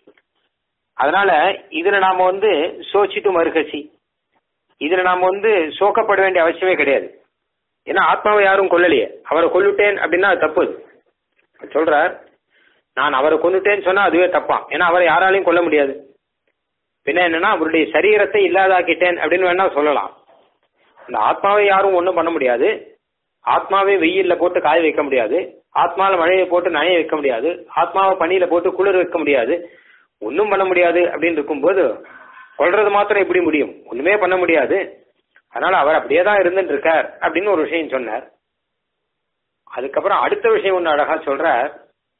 அதனால இதுல நாம வந்து சோச்சிட்டு மறுகசி இதுல நாம வந்து சோக்கப்பட வேண்டிய அவசியமே கிடையாது ஏன்னா ஆத்மாவை யாரும் கொல்லலையே அவரை கொல்லுட்டேன் அப்படின்னா அது தப்பு அது சொல்றார் நான் அவரை கொண்டுட்டேன்னு சொன்னா அதுவே தப்பான் ஏன்னா அவரை யாராலையும் கொல்ல முடியாது பின்ன என்னன்னா அவருடைய சரீரத்தை இல்லாதாக்கிட்டேன் அப்படின்னு வேணா சொல்லலாம் அந்த ஆத்மாவை யாரும் ஒன்றும் பண்ண முடியாது ஆத்மாவை வெயில்ல போட்டு காய வைக்க முடியாது ஆத்மாவில மழையை போட்டு நனைய வைக்க முடியாது ஆத்மாவை பனியில போட்டு குளிர் வைக்க முடியாது ஒன்றும் பண்ண முடியாது அப்படின்னு இருக்கும்போது கொல்றது மாத்திரம் எப்படி முடியும் ஒண்ணுமே பண்ண முடியாது அதனால அவர் அப்படியே தான் இருந்துட்டு இருக்கார் அப்படின்னு ஒரு விஷயம் சொன்னார் அதுக்கப்புறம் அடுத்த விஷயம் ஒன்று அழகா சொல்றார்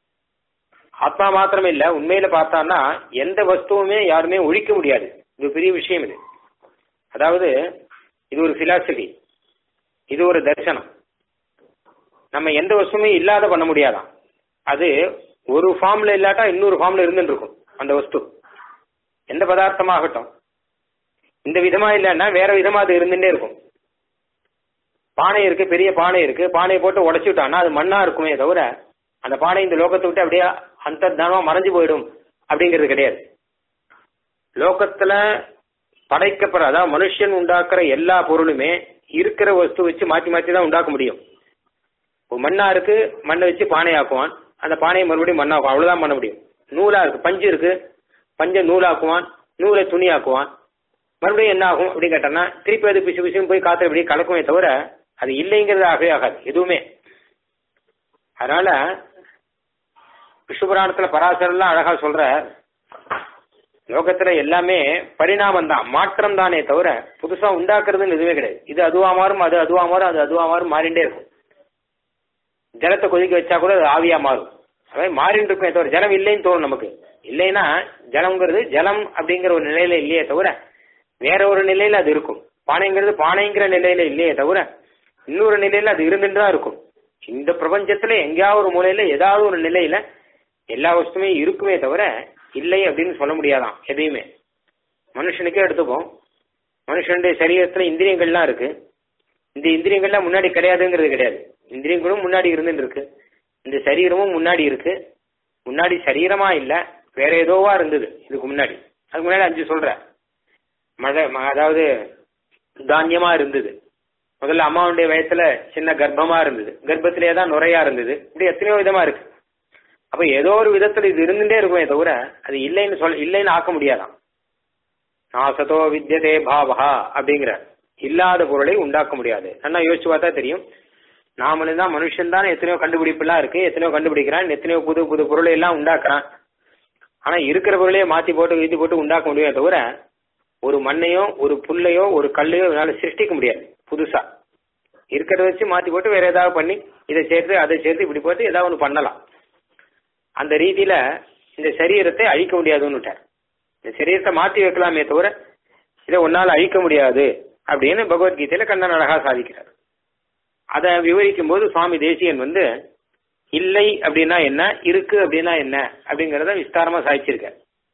ஆத்மா மாத்திரம் இல்ல உண்மையில பார்த்தான்னா எந்த வஸ்துவுமே யாருமே ஒழிக்க முடியாது இது பெரிய விஷயம் இது அதாவது இது ஒரு பிலாசபி இது ஒரு தரிசனம் நம்ம எந்த வஸ்துவுமே இல்லாத பண்ண முடியாதான் அது ஒரு ஃபார்ம்ல இல்லாட்டா இன்னொரு ஃபார்ம்ல இருந்துட்டு இருக்கும் அந்த வஸ்து எந்த பதார்த்தமாகட்டும் இந்த விதமா இல்லைன்னா வேற விதமா அது இருந்துட்டே இருக்கும் பானை இருக்கு பெரிய பானை இருக்கு பானையை போட்டு உடைச்சு விட்டான்னா அது மண்ணா இருக்குமே தவிர அந்த பானை இந்த லோகத்தை விட்டு அப்படியே அந்தர்தானமா மறைஞ்சு போயிடும் அப்படிங்கிறது கிடையாது லோகத்துல படைக்கப்படுற அதாவது மனுஷன் உண்டாக்குற எல்லா பொருளுமே இருக்கிற வஸ்து வச்சு மாத்தி மாத்தி தான் உண்டாக்க முடியும் இப்போ மண்ணா இருக்கு மண்ணை வச்சு பானை ஆக்குவான் அந்த பானையை மறுபடியும் மண்ணாக்கும் அவ்வளவுதான் பண்ண முடியும் நூலா இருக்கு பஞ்சு இருக்கு பஞ்ச நூலாக்குவான் நூலை துணியாக்குவான் மறுபடியும் என்ன ஆகும் அப்படின்னு கேட்டோம்னா திருப்பி அது பிசு பிசுன்னு போய் காத்துல இப்படி கலக்குமே தவிர அது இல்லைங்கிறது ஆகவே ஆகாது எதுவுமே அதனால விஷ்ணுபுராணத்துல பராசரெல்லாம் அழகா சொல்ற லோகத்துல எல்லாமே பரிணாமம் தான் மாற்றம் தானே தவிர புதுசா உண்டாக்குறதுன்னு எதுவே கிடையாது இது அதுவா மாறும் அது அதுவா மாறும் அது அதுவா மாறும் மாறிண்டே இருக்கும் ஜலத்தை கொதிக்க வச்சா கூட அது ஆவியா மாறும் அதாவது மாறிட்டு இருக்குமே தவிர ஜலம் இல்லைன்னு தோணும் நமக்கு இல்லைன்னா ஜலம்ங்கிறது ஜலம் அப்படிங்கிற ஒரு நிலையில இல்லையே தவிர வேற ஒரு நிலையில அது இருக்கும் பானைங்கிறது பானைங்கிற நிலையில இல்லையே தவிர இன்னொரு நிலையில அது இருந்துட்டு தான் இருக்கும் இந்த பிரபஞ்சத்துல எங்கேயாவது ஒரு மூலையில ஏதாவது ஒரு நிலையில எல்லா வஸ்துமே இருக்குமே தவிர இல்லை அப்படின்னு சொல்ல முடியாதாம் எதையுமே மனுஷனுக்கே எடுத்துப்போம் மனுஷனுடைய சரீரத்துல இந்திரியங்கள்லாம் இருக்கு இந்த இந்திரியங்கள்லாம் முன்னாடி கிடையாதுங்கிறது கிடையாது இந்திரியங்களும் முன்னாடி இருந்துட்டு இருக்கு இந்த சரீரமும் முன்னாடி இருக்கு முன்னாடி சரீரமா இல்ல வேற ஏதோவா இருந்தது இதுக்கு முன்னாடி அதுக்கு முன்னாடி அஞ்சு சொல்ற மத ம- அதாவது தானியமா இருந்தது முதல்ல அம்மாவுடைய வயசுல சின்ன கர்ப்பமா இருந்தது கர்ப்பத்திலே தான் நுரையா இருந்தது இப்படி எத்தனையோ விதமா இருக்கு அப்ப ஏதோ ஒரு விதத்துல இது இருந்துட்டே இருக்குமே தவிர அது இல்லைன்னு சொல்ல இல்லைன்னு ஆக்க முடியாதாம் நாசதோ வித்யதே பாவஹா அப்படிங்கிற இல்லாத பொருளை உண்டாக்க முடியாது நல்லா யோசிச்சு பார்த்தா தெரியும் நாமளும் தான் மனுஷன் தான் எத்தனையோ கண்டுபிடிப்புலாம் இருக்கு எத்தனையோ கண்டுபிடிக்கிறான் எத்தனையோ புது புது பொருளை எல்லாம் உண்டாக்குறான் ஆனா இருக்கிற பொருளையே மாத்தி போட்டு வீத்தி போட்டு உண்டாக்க முடியுமே தவிர ஒரு மண்ணையோ ஒரு புல்லையோ ஒரு கல்லையோ இதனால சிருஷ்டிக்க முடியாது புதுசா இருக்கிறத வச்சு மாத்தி போட்டு வேற ஏதாவது பண்ணி இதை சேர்த்து அதை சேர்த்து இப்படி போட்டு ஏதாவது ஒன்று பண்ணலாம் அந்த ரீதியில இந்த சரீரத்தை அழிக்க முடியாதுன்னுட்டார் இந்த சரீரத்தை மாத்தி வைக்கலாமே தவிர இதை ஒன்னால அழிக்க முடியாது அப்படின்னு பகவத்கீதையில கண்ணன் அழகா சாதிக்கிறார் அதை விவரிக்கும் போது சுவாமி தேசியன் வந்து இல்லை அப்படின்னா என்ன இருக்கு அப்படின்னா என்ன அப்படிங்கறத விஸ்தாரமா சாதிச்சிருக்கார்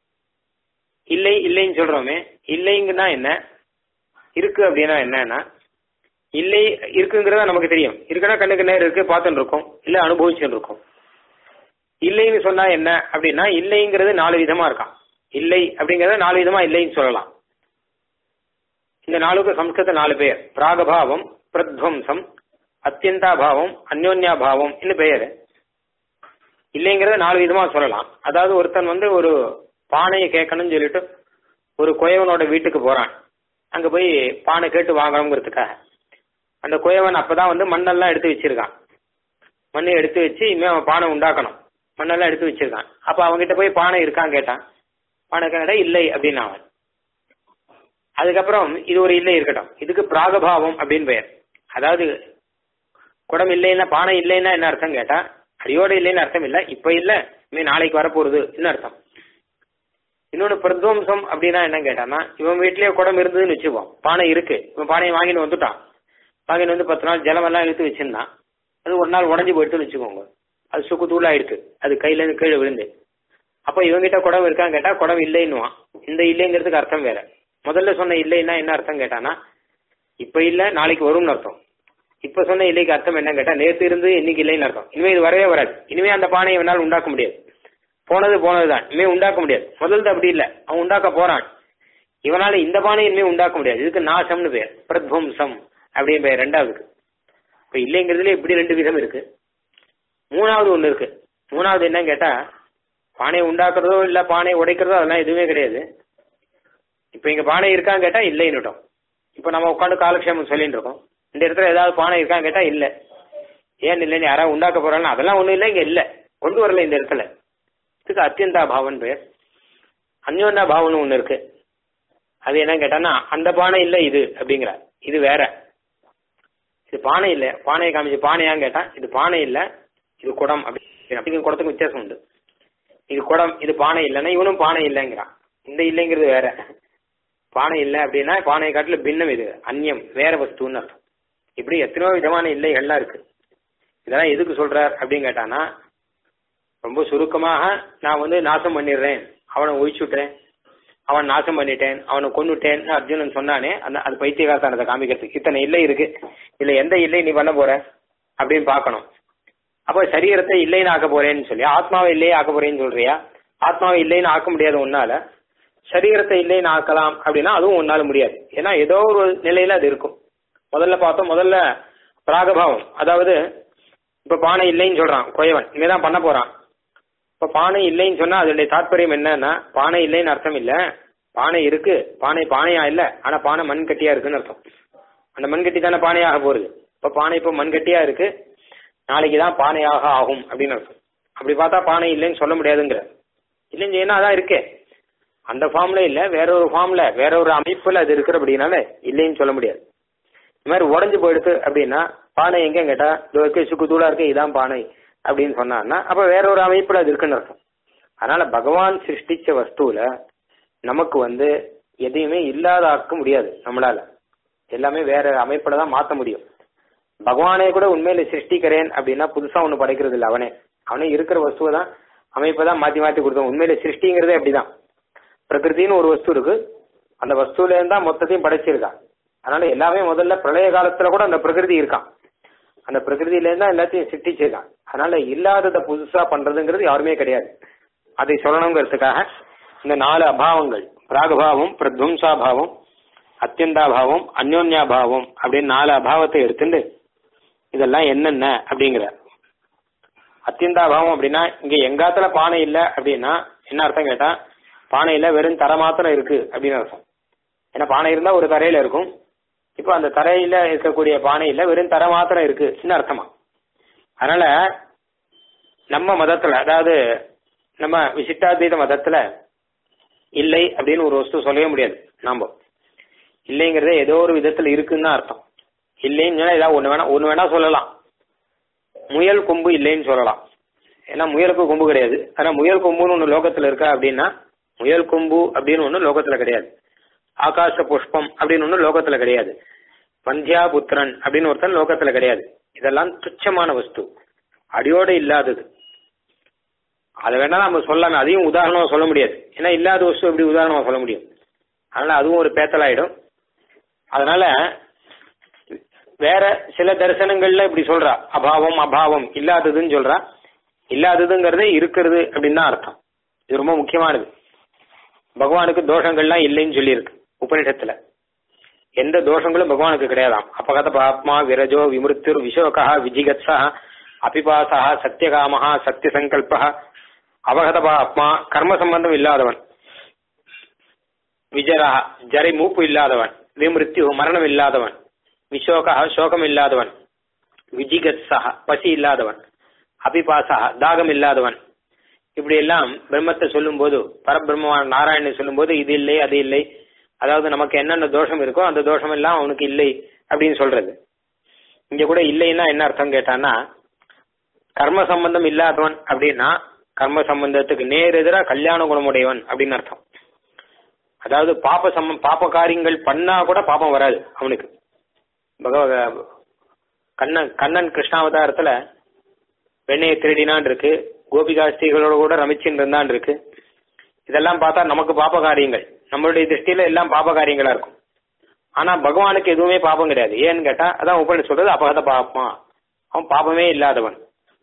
இல்லை இல்லைன்னு சொல்றோமே இல்லைங்கன்னா என்ன இருக்கு அப்படின்னா என்னன்னா இல்லை இருக்குங்கிறத நமக்கு தெரியும் இருக்குன்னா கண்ணுக்கு நேரம் இருக்கு பார்த்துட்டு இருக்கோம் இல்ல அனுபவிச்சுட்டு இருக்கோம் இல்லைன்னு சொன்னா என்ன அப்படின்னா இல்லைங்கிறது நாலு விதமா இருக்கான் இல்லை அப்படிங்கறத நாலு விதமா இல்லைன்னு சொல்லலாம் இந்த நாளுக்கு சம்ஸ்கிருத நாலு பேர் பிராகபாவம் பிரத்வம்சம் அத்தியந்தாபாவம் அந்யோன்யாபாவம் இன்னும் பெயர் இல்லைங்கிறத நாலு விதமா சொல்லலாம் அதாவது ஒருத்தன் வந்து ஒரு பானையை கேட்கணும்னு சொல்லிட்டு ஒரு குயவனோட வீட்டுக்கு போறான் அங்க போய் பானை கேட்டு வாங்கணுங்கிறதுக்காக அந்த குயவன் அப்பதான் வந்து மண்ணெல்லாம் எடுத்து வச்சிருக்கான் மண்ணை எடுத்து வச்சு இனிமே அவன் பானை உண்டாக்கணும் மண்ணெல்லாம் எடுத்து வச்சிருக்கான் அப்ப அவன்கிட்ட போய் பானை இருக்கான்னு கேட்டான் பானை கேட்டா இல்லை அப்படின்னு அவன் அதுக்கப்புறம் இது ஒரு இல்லை இருக்கட்டும் இதுக்கு பிராகபாவம் அப்படின்னு பெயர் அதாவது குடம் இல்லைன்னா பானை இல்லைன்னா என்ன அர்த்தம் கேட்டா அடியோட இல்லைன்னு அர்த்தம் இல்ல இப்ப இல்ல இனிமே நாளைக்கு வரப்போறது என்ன அர்த்தம் இன்னொன்னு பிரத்வம்சம் அப்படின்னா என்ன கேட்டான்னா இவன் வீட்லயே குடம் இருந்ததுன்னு வச்சுப்போம் பானை இருக்கு இவன் பானையை வாங்கிட்டு வந்துட்டான் வாங்கிட்டு வந்து பத்து நாள் ஜலமெல்லாம் எடுத்து வச்சிருந்தான் அது ஒரு நாள் உடஞ்சி போயிட்டுன்னு வச்சுக்கோங்க அது சுக்கு தூளாயிடுச்சு அது கையில இருந்து கீழே விழுந்து அப்ப இவங்கிட்ட குடம் இருக்கான்னு கேட்டா குடம் இல்லைன்னுவான் இந்த இல்லைங்கிறதுக்கு அர்த்தம் வேற முதல்ல சொன்ன இல்லைன்னா என்ன அர்த்தம் கேட்டானா இப்ப இல்ல நாளைக்கு வரும்னு அர்த்தம் இப்ப சொன்ன இல்லைக்கு அர்த்தம் என்ன கேட்டா நேத்து இருந்து இன்னைக்கு இல்லைன்னு அர்த்தம் இனிமே இது வரவே வராது இனிமே அந்த பானையை இவனால் உண்டாக்க முடியாது போனது போனதுதான் இனிமே உண்டாக்க முடியாது முதல்ல அப்படி இல்ல அவன் உண்டாக்க போறான் இவனால இந்த பானையை இனிமே உண்டாக்க முடியாது இதுக்கு நாசம்னு பேர் பிரத்வம்சம் அப்படின்னு பேர் ரெண்டாவதுக்கு இப்ப இல்லைங்கிறதுல இப்படி ரெண்டு விதம் இருக்கு மூணாவது ஒண்ணு இருக்கு மூணாவது என்னன்னு கேட்டா பானையை உண்டாக்குறதோ இல்ல பானையை உடைக்கிறதோ அதெல்லாம் எதுவுமே கிடையாது இப்ப இங்க பானை இருக்கான்னு கேட்டா இல்லைன்னுட்டோம் இப்ப நம்ம உட்காந்து காலக்ஷேமம் சொல்லிட்டு இருக்கோம் இந்த இடத்துல ஏதாவது பானை இருக்கான்னு கேட்டா இல்ல ஏன் இல்லைன்னு யாராவது உண்டாக்க போறாங்க அதெல்லாம் ஒண்ணும் இல்லை இங்க இல்ல கொண்டு வரல இந்த இடத்துல இதுக்கு அத்தியந்தா பாவன் பேர் அந்யோன்யா பாவன் ஒண்ணு இருக்கு அது என்ன கேட்டான்னா அந்த பானை இல்ல இது அப்படிங்கிற இது வேற இது பானை இல்ல பானையை காமிச்சு பானையான்னு கேட்டா இது பானை இல்ல இது குடம் அப்படி அப்படிங்கிற குடத்துக்கு வித்தியாசம் உண்டு இது குடம் இது பானை இல்லைன்னா இவனும் பானை இல்லைங்கிறான் இந்த இல்லைங்கிறது வேற பானை இல்லை அப்படின்னா பானையை காட்டில பின்னம் இது அந்நியம் வேற வஸ்துன்னு அர்த்தம் இப்படி எத்தனையோ விதமான இல்லைகள்லாம் இருக்கு இதெல்லாம் எதுக்கு சொல்றார் அப்படின்னு கேட்டானா ரொம்ப சுருக்கமாக நான் வந்து நாசம் பண்ணிடுறேன் அவனை ஒழிச்சுட்டேன் அவன் நாசம் பண்ணிட்டேன் அவனை கொன்னுட்டேன் அர்ஜுனன் சொன்னானே அந்த அது பைத்தியகாரத்தனத்தை காமிக்கிறதுக்கு இத்தனை இல்லை இருக்கு இதுல எந்த இல்லை நீ பண்ண போற அப்படின்னு பார்க்கணும் அப்போ சரீரத்தை இல்லைன்னு ஆக்க போறேன்னு சொல்லி ஆத்மாவை இல்லையே ஆக்க போறேன்னு சொல்றியா ஆத்மாவை இல்லைன்னு ஆக்க முடியாது உன்னால சரீரத்தை இல்லைன்னு ஆக்கலாம் அப்படின்னா அதுவும் உன்னால முடியாது ஏன்னா ஏதோ ஒரு நிலையில அது இருக்கும் முதல்ல பார்த்தோம் முதல்ல பிராகபாவம் அதாவது இப்ப பானை இல்லைன்னு சொல்றான் குயவன் இனிமேதான் பண்ண போறான் இப்ப பானை இல்லைன்னு சொன்னா அதனுடைய தாற்பயம் என்னன்னா பானை இல்லைன்னு அர்த்தம் இல்ல பானை இருக்கு பானை பானையா இல்ல ஆனா பானை மண் கட்டியா இருக்குன்னு அர்த்தம் அந்த மண் கட்டி தானே பானையாக போறது இப்ப பானை இப்ப மண் கட்டியா இருக்கு நாளைக்கு தான் பானையாக ஆகும் அப்படின்னு அர்த்தம் அப்படி பார்த்தா பானை இல்லைன்னு சொல்ல முடியாதுங்கிற இல்லைன்னு ஏன்னா அதான் இருக்கே அந்த ஃபார்ம்ல இல்ல வேற ஒரு ஃபார்ம்ல வேற ஒரு அமைப்புல அது இருக்கிறபடினால இல்லைன்னு சொல்ல முடியாது இந்த மாதிரி உடஞ்சு போயிடுது அப்படின்னா பானை எங்க கேட்டா இதோ இருக்கு சுக்கு தூளா இருக்கு இதான் பானை அப்படின்னு சொன்னான்னா அப்ப வேற ஒரு அமைப்புல அது இருக்குன்னு அர்த்தம் அதனால பகவான் சிருஷ்டிச்ச வஸ்துல நமக்கு வந்து எதையுமே இல்லாதாக்க முடியாது நம்மளால எல்லாமே வேற அமைப்புல தான் மாத்த முடியும் பகவானே கூட உண்மையில சிருஷ்டிக்கிறேன் அப்படின்னா புதுசா ஒண்ணு படைக்கிறது இல்லை அவனே அவனே இருக்கிற வஸ்துவை தான் அமைப்பை தான் மாத்தி மாத்தி கொடுத்தோம் உண்மையில சிருஷ்டிங்கிறதே அப்படிதான் பிரகிருதின்னு ஒரு வஸ்து இருக்கு அந்த வஸ்துல இருந்தா மொத்தத்தையும் படைச்சிருக்கான் அதனால எல்லாமே முதல்ல பிரளய காலத்துல கூட அந்த பிரகிருதி இருக்கான் அந்த பிரகிருதியில இருந்தா எல்லாத்தையும் சிருஷ்டிச்சிருக்கான் அதனால இல்லாததை புதுசா பண்றதுங்கிறது யாருமே கிடையாது அதை சொல்லணுங்கிறதுக்காக இந்த நாலு அபாவங்கள் பிராகபாவம் பிரத்வம்சாபாவம் அத்தியந்தாபாவம் அந்யோன்யாபாவம் அப்படின்னு நாலு அபாவத்தை எடுத்துட்டு இதெல்லாம் என்னென்ன அப்படிங்கிற அத்தியந்தாபாவம் அப்படின்னா இங்க எங்காத்துல பானை இல்ல அப்படின்னா என்ன அர்த்தம் கேட்டா பானையில வெறும் தரை மாத்திரம் இருக்கு அப்படின்னு அர்த்தம் ஏன்னா பானை இருந்தா ஒரு தரையில இருக்கும் இப்போ அந்த தரையில இருக்கக்கூடிய பானையில வெறும் தரை மாத்திரம் இருக்கு என்ன அர்த்தமா அதனால நம்ம மதத்துல அதாவது நம்ம விசிட்டாத்வைத மதத்துல இல்லை அப்படின்னு ஒரு வஸ்து சொல்லவே முடியாது நாம இல்லைங்கிறதே ஏதோ ஒரு விதத்துல இருக்குன்னு தான் அர்த்தம் இல்லைன்னு சொன்னா ஏதாவது ஒண்ணு வேணா ஒண்ணு வேணா சொல்லலாம் முயல் கொம்பு இல்லைன்னு சொல்லலாம் ஏன்னா முயலுக்கு கொம்பு கிடையாது ஆனா முயல் கொம்புன்னு ஒண்ணு லோகத்துல இருக்கா அப்படின்னா முயல் கொம்பு அப்படின்னு ஒண்ணு லோகத்துல கிடையாது ஆகாச புஷ்பம் அப்படின்னு ஒண்ணு லோகத்துல கிடையாது வந்தியா புத்திரன் அப்படின்னு ஒருத்தன் லோகத்துல கிடையாது இதெல்லாம் துச்சமான வஸ்து அடியோட இல்லாதது அதை வேணா நம்ம சொல்லலாம் அதையும் உதாரணமா சொல்ல முடியாது ஏன்னா இல்லாத வஸ்து எப்படி உதாரணமா சொல்ல முடியும் அதனால அதுவும் ஒரு பேத்தலாயிடும் அதனால வேற சில தரிசனங்கள்ல இப்படி சொல்றா அபாவம் அபாவம் இல்லாததுன்னு சொல்றா இல்லாததுங்கிறதே இருக்கிறது அப்படின்னு தான் அர்த்தம் இது ரொம்ப முக்கியமானது பகவானுக்கு தோஷங்கள்லாம் இல்லைன்னு சொல்லியிருக்கு உபனிஷத்துல எந்த தோஷங்களும் பகவானுக்கு கிடையாதாம் அப்பகத பாப்மா விரஜோ விமிருத்திர் விஷோகா விஜிகத்ஸா அபிபாசா சத்தியகாமஹா சத்திய சங்கல்பா அவகத பாப்மா கர்ம சம்பந்தம் இல்லாதவன் விஜரா ஜரை மூப்பு இல்லாதவன் விமிருத்யு மரணம் இல்லாதவன் விஷோகா சோகம் இல்லாதவன் விஜிகத்ஸா பசி இல்லாதவன் அபிபாசா தாகம் இல்லாதவன் இப்படி எல்லாம் பிரம்மத்தை சொல்லும்போது பரபிரம்ம நாராயணனை சொல்லும்போது இது இல்லை அது இல்லை அதாவது நமக்கு என்னென்ன தோஷம் இருக்கோ அந்த தோஷம் எல்லாம் அவனுக்கு இல்லை அப்படின்னு சொல்றது இங்க கூட இல்லைன்னா என்ன அர்த்தம் கேட்டான்னா கர்ம சம்பந்தம் இல்லாதவன் அப்படின்னா கர்ம சம்பந்தத்துக்கு நேர் எதிராக கல்யாண குணமுடையவன் அப்படின்னு அர்த்தம் அதாவது பாப்ப சம்ம பாப்ப காரியங்கள் பண்ணா கூட பாப்பம் வராது அவனுக்கு பகவ கண்ணன் கண்ணன் கிருஷ்ணாவதாரத்துல வெண்ணையை திருடினான் இருக்கு கோபிகா ஸ்ரீகளோட கூட ரமிச்சின் இருந்தான் இருக்கு இதெல்லாம் பார்த்தா நமக்கு பாப்ப காரியங்கள் நம்மளுடைய திருஷ்டியில எல்லாம் பாப காரியங்களா இருக்கும் ஆனா பகவானுக்கு எதுவுமே பாபம் கிடையாது ஏன்னு கேட்டா அதான் உபநிஷம் சொல்றது அபகத பாப்பமா அவன் பாபமே இல்லாதவன்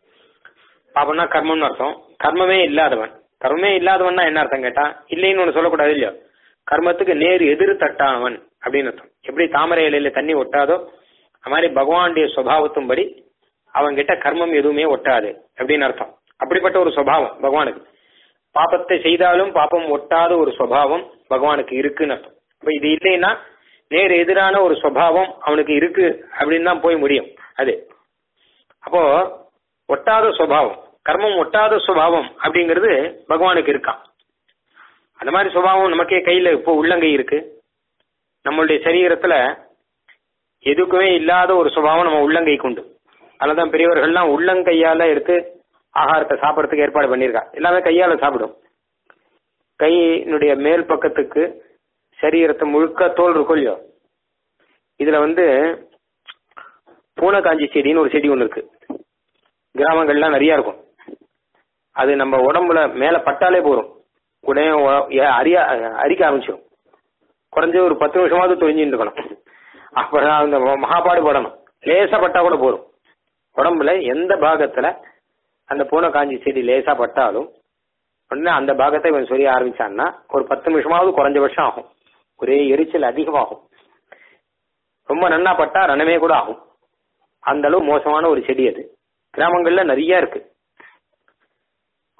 பாபம்னா கர்மம்னு அர்த்தம் கர்மமே இல்லாதவன் கர்மமே இல்லாதவன்னா என்ன அர்த்தம் கேட்டா இல்லைன்னு ஒண்ணு சொல்லக்கூடாது இல்லையோ கர்மத்துக்கு நேர் எதிர் தட்டானவன் அப்படின்னு அர்த்தம் எப்படி தாமரை இலையில தண்ணி ஒட்டாதோ அது மாதிரி பகவானுடைய சுவாவத்தும்படி அவன் கிட்ட கர்மம் எதுவுமே ஒட்டாது அப்படின்னு அர்த்தம் அப்படிப்பட்ட ஒரு சுவாவம் பகவானுக்கு பாப்பத்தை செய்தாலும் பாப்பம் ஒட்டாத ஒரு சுவாவம் பகவானுக்கு இருக்குன்னு அர்த்தம் அப்ப இது இல்லைன்னா நேர் எதிரான ஒரு சுவாவம் அவனுக்கு இருக்கு அப்படின்னு தான் போய் முடியும் அது அப்போ ஒட்டாத சுவாவம் கர்மம் ஒட்டாத சுவாவம் அப்படிங்கிறது பகவானுக்கு இருக்கான் அந்த மாதிரி சுபாவம் நமக்கே கையில இப்போ உள்ளங்கை இருக்கு நம்மளுடைய சரீரத்துல எதுக்குமே இல்லாத ஒரு சுபாவம் நம்ம உள்ளங்கைக்கு உண்டு அதனாலதான் பெரியவர்கள்லாம் உள்ளங்கையால எடுத்து ஆகாரத்தை சாப்பிடறதுக்கு ஏற்பாடு பண்ணியிருக்கா எல்லாமே கையால சாப்பிடும் கையினுடைய மேல் பக்கத்துக்கு சரீரத்தை முழுக்க தோல் இருக்கும் இல்லையோ இதுல வந்து பூனைக்காஞ்சி செடின்னு ஒரு செடி ஒன்று இருக்கு கிராமங்கள்லாம் நிறைய இருக்கும் அது நம்ம உடம்புல மேல பட்டாலே போறோம் உடனே அறிய அரிக்க ஆரம்பிச்சிடும் குறைஞ்ச ஒரு பத்து நிமிஷமாவது தொழிஞ்சுட்டு இருக்கணும் அப்புறம் அந்த மகாபாடு படணும் லேசா பட்டா கூட போறோம் உடம்புல எந்த பாகத்துல அந்த பூனை காஞ்சி செடி லேசா பட்டாலும் உடனே அந்த பாகத்தை இவன் சொல்ல ஆரம்பிச்சான்னா ஒரு பத்து நிமிஷமாவது குறைஞ்ச வருஷம் ஆகும் ஒரே எரிச்சல் அதிகமாகும் ரொம்ப நன்னா பட்டா ரணமே கூட ஆகும் அந்த அளவு மோசமான ஒரு செடி அது கிராமங்கள்ல நிறைய இருக்கு